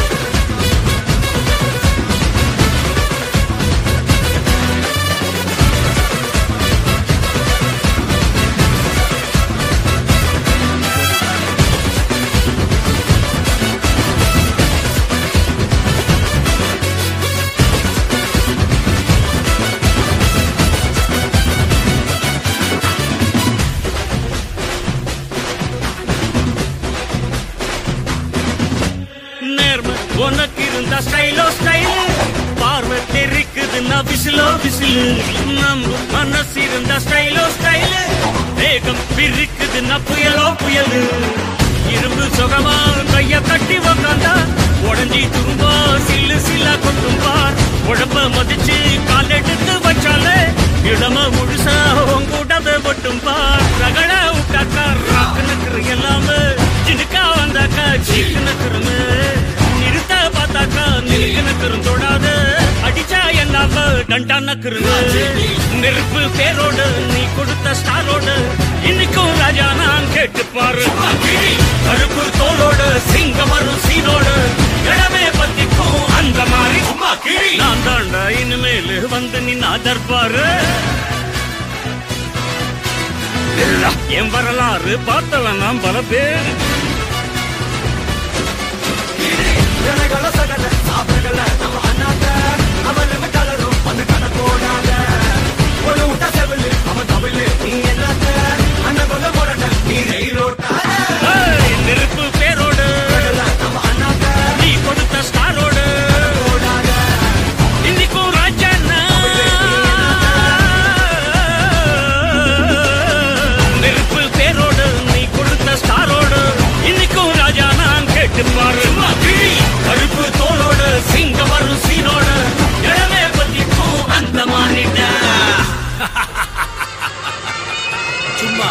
நேர்மை உனக்கு இருந்த ஸ்டைலோ ஸ்டைல் பார்வை தெரிக்குதுன்னா விசிலோ விசிலு நம்ம மனசு இருந்த ஸ்டைலோ ஸ்டைல் வேகம் பிரிக்குதுன்னா புயலோ புயலு இரும்பு சுகமா கைய கட்டி உக்காந்தா உடஞ்சி துரும்பா சில்லு சில்லா கொட்டும்பா உடம்ப மதிச்சு கால் எடுத்து வச்சாலே இடம முழுசா உங்கூட்டத மட்டும்பா ரகட விட்டாக்கா ராக்கு நக்கரு எல்லாமே சினுக்கா வந்தாக்கா சீக்கு நக்கருமே நிறுத்த பார்த்தாக்கா நிலுக்கு நக்கரும் தொடாது அடிச்சா என்னாவ டண்டா நக்கருமே நெருப்பு பேரோடு நீ கொடுத்த ஸ்டாரோடு இன்னைக்கும் ராஜா நான் கேட்டு பாரு கருப்பு தோளோடு சிங்கம் வரும் சீனோடு இடமே பத்திக்கும் அந்த மாதிரி சும்மா கிழி நான் தாண்டா இனிமேல் வந்து நின்னா தர்பாரு என் வரலாறு பார்த்தவன் நான் பல பேர் ஜனகள சகல சாப்பிடகள நம்ம அண்ணாங்க அவன் லிமிட் அலரும் வந்து கடை போடாத ஒண்ணு விட்ட செவிலு அவன் தமிழு நீ என்னத்த அண்ணன் கொண்ட போறத நீ கையிலோட்டாத ஏய், நெருப்பு பேரோடு நம்ம அண்ணாங்க நீ கொடுத்த ஸ்டாரோடு இன்னைக்கும் ராஜா நெருப்பு பேரோடு நீ கொடுத்த ஸ்டாரோடு இன்னைக்கும் ராஜா நான் கேட்டு பாரு கருப்பு தோளோடு சிங்கம் வரும் சீனோடு இடமே பத்திக்கும் அந்த மாறிட்ட சும்மா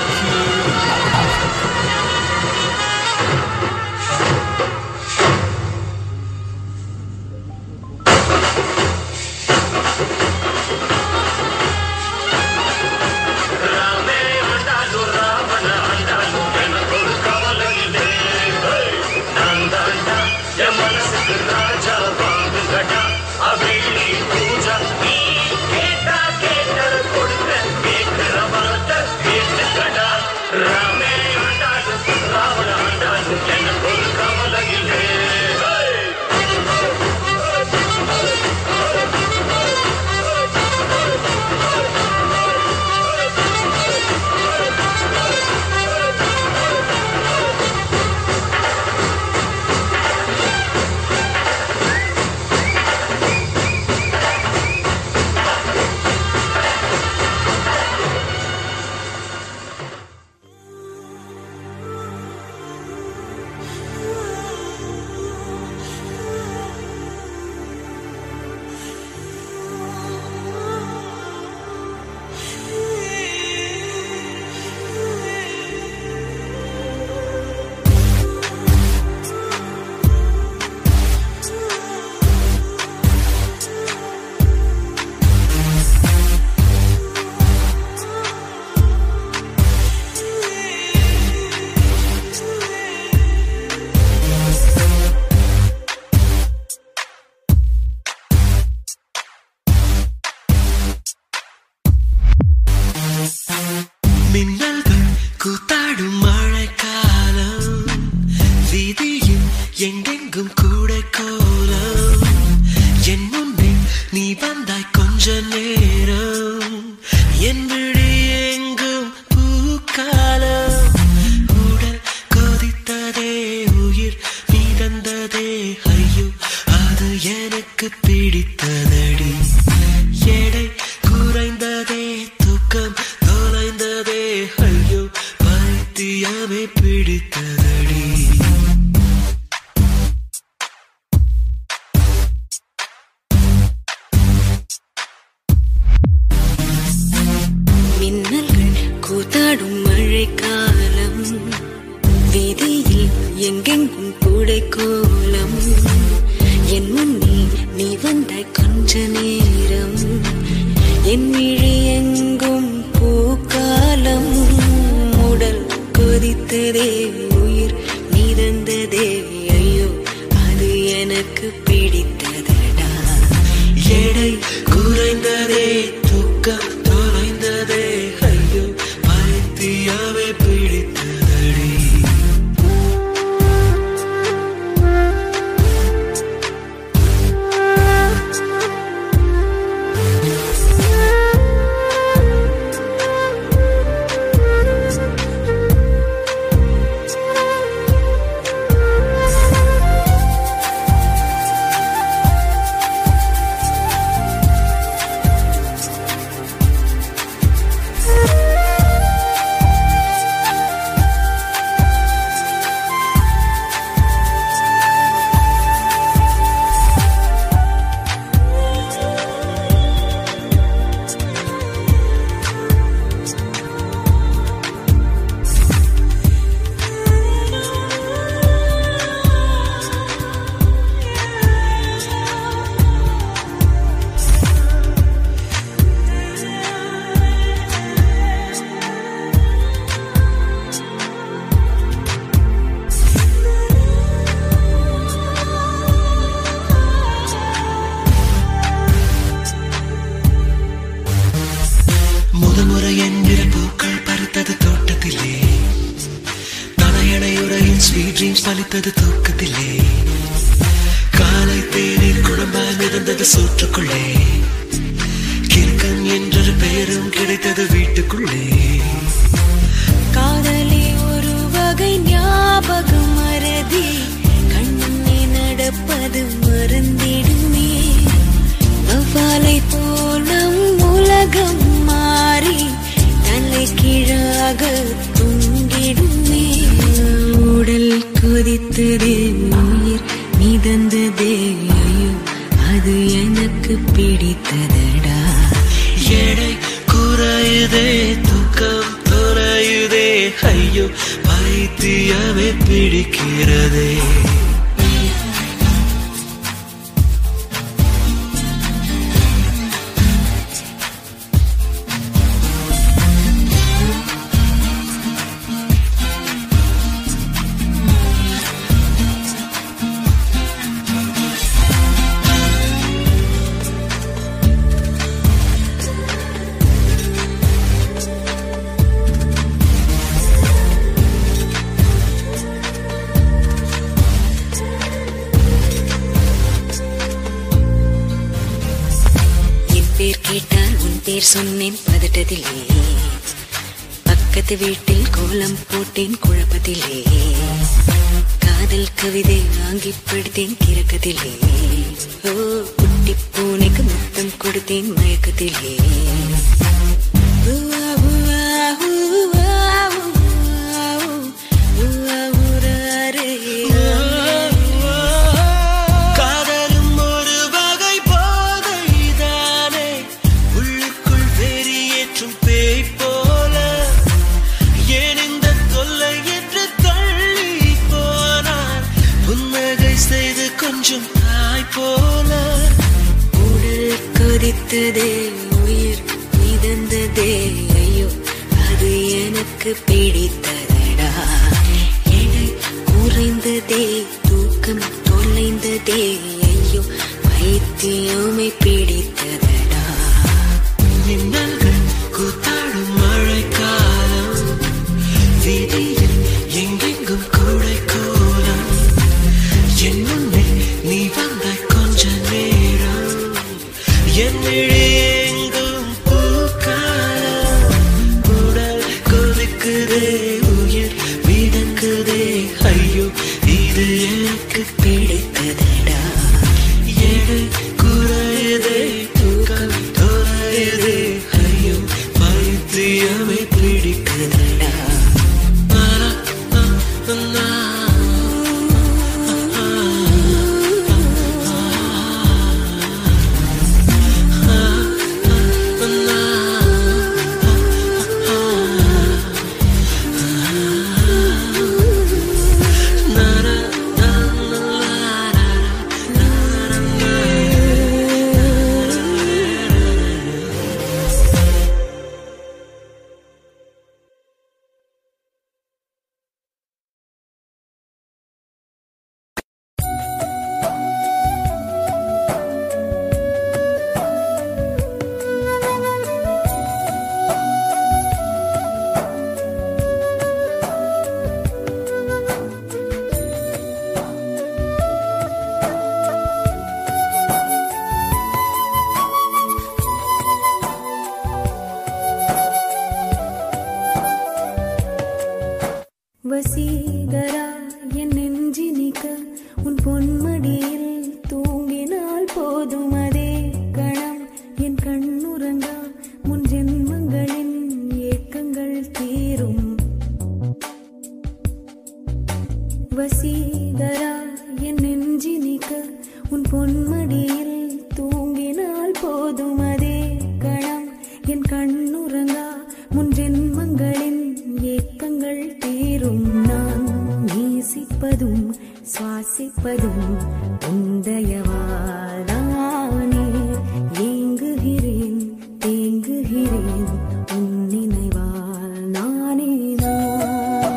மின்னல்கள் கூத்தாடும் மழைக்காலம் வீதியில் எங்கெங்கும் கூட கோலம் என் முன்னே நீ வந்தாய் கொஞ்ச நேரம் என் குறைந்ததே ஐயோ அது எனக்கு பிடித்ததடி எடை குறைந்ததே தூக்கம் தொலைந்ததே ஐயோ பைத்தியமே பிடித்ததடி மின்னல்கள் கூத்தாடும் மழைக்காலம் வீதியில் எங்கெங்கும் கூடை கோலம் என் முன்னே நீ வந்த கொஞ்ச நேரம் என் விழி எங்கும் பூக்காலம் உடல் கொதித்ததே உயிர் மிதந்ததே ஐயோ அது எனக்கு பிடித்ததடா எடை குறைந்ததே தூக்கம் தொலைந்ததே ஐயோ பைத்தியமே பிடித்ததடி முதல் முறை என்கிற பூக்கள் பறித்தது தோட்டத்திலே தலையணையுறையில் ஸ்வீட் ட்ரீம்ஸ் பலித்தது தூக்கத்திலே காலை தேநீர் குழம்பாய் மிதந்தது சோற்றுக்குள்ளே கிறுக்கன் என்றொரு பெயரும் கிடைத்தது வீட்டுக்குள்ளே காதலி ஒரு வகை ஞாபகம் மறதி கண்ணே நடப்பது மறந்திடுமே வவ்வாலை போல் நம் உலகம் மாறி தலை கீழாக தொங்கிடுமே உடல் கொதித்ததே உயிர் மிதந்ததே ஐயோ அது எனக்கு பிடித்ததடா எடை குறையுதே தூக்கம் தொலையுதே ஐயோ பைத்தியமே பிடிக்கிறதே என் பேர் கேட்டால் உன் பேர் சொன்னேன் பதட்டத்திலே பக்கத்து வீட்டில் கோலம் போட்டேன் குழப்பத்திலே காதல் கவிதை வாங்கி படித்தேன் கிறக்கத்திலே ஓ குட்டி பூனைக்கு முத்தம் கொடுத்தேன் மயக்கத்திலே ஊவா, ஊவா, ஊவா, ஊவா, ஊவா, ஊராரே. காதலும் ஒரு வகை போதைதானே உள்ளுக்குள் வெறியேற்றும் பேய் போல ஏன் இந்த தொல்லை என்று தள்ளி போனார் புன்னகை செய்து கொஞ்சம் தாய் போல உடல் கொதித்ததே உயிர் மிதந்ததே ஐயோ அது எனக்கு பிடித்ததடா எடை குறைந்ததே தூக்கம் தொலைந்ததே ஐயோ பைத்தியமே பிடித்ததடா மின்னல்கள் கூத்தாடும் மழைக்காலம் வீதியில் எங்கெங்கும் கூடை கோலம் என் முன்னே நீ வந்த கொஞ்ச நேரம் என் விழி எங்கும் பூக்காலம் உடல் கொதிக்குதே உயிர் மிதக்குதே ஐயோ இது எனக்கு பிடி பிடிக்குதடா எடை குறையதே தூக்கம் தொலையதே ஐயோ பைத்தியமே பிடிக்குதடா ஆனா, ஆ, ஆ, வசீகரா என் நெஞ்சினிக்க உன் பொன்மடியில் தூங்கினால் போதும் அதே கணம் என் கண்ணுறங்கா முன் ஜென்மங்களின் ஏக்கங்கள் தீரும் வசீகரா என் நெஞ்சினிக்க உன் பொன்மடியில் தூங்கினால் போதும் அதே கணம் என் கண்ணுறங்கா முன் ஜென்மங்களின் ஏக்கங்கள் தீரும் நான் நேசிப்பதும் சுவாசிப்பதும் உந்தயவாதானே ஏங்குகிறேன் தேங்குகிறேன் உன் நினைவால் நானே நான்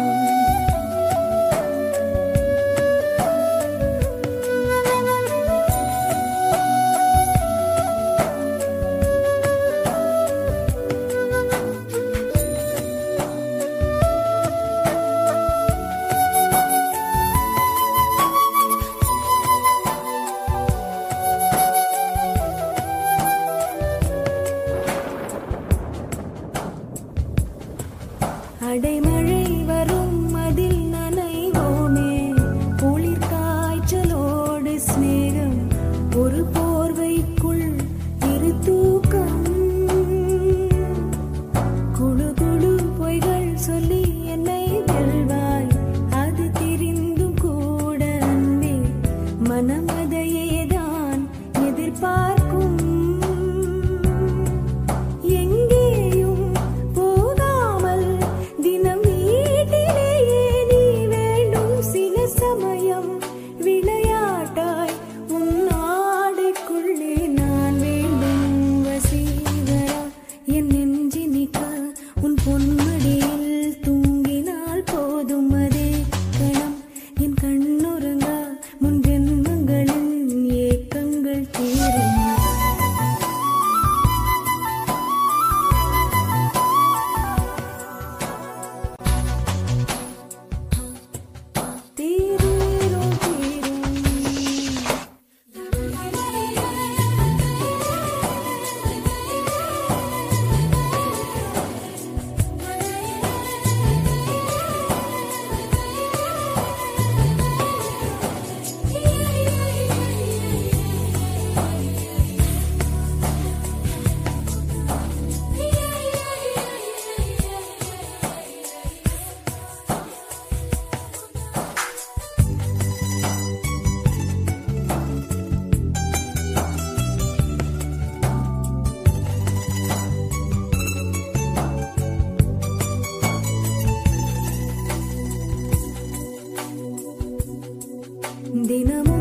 அடைமழை வரும் அதில் நனைவோமே குளிர் காய்ச்சலோடு சிநேகம் ஒரு போர்வைக்குள் இரு தூக்கம் குழு குழு பொய்கள் சொல்லி என்னை வெல்வாய் அது தெரிந்தும் கூட அன்பே மனம் அதையேதான் எதிர்பார்க்கும் எங்கேயும் போகாமல் தினம் வீட்டிலேயே நீ வேண்டும் சில சமயம் விளையாட்டாய் உன் ஆடைக்குள்ளே நான் வேண்டும் வசீகரா என் நெஞ்சினிக்க உன் பொன்மடியில் தூங்கினால் போதும் அதே கணம் என் கண்ணுறங்கா முன் ஜென்மங்களின் ஏக்கங்கள் தீரும் தீரும் தீரும் தினமும்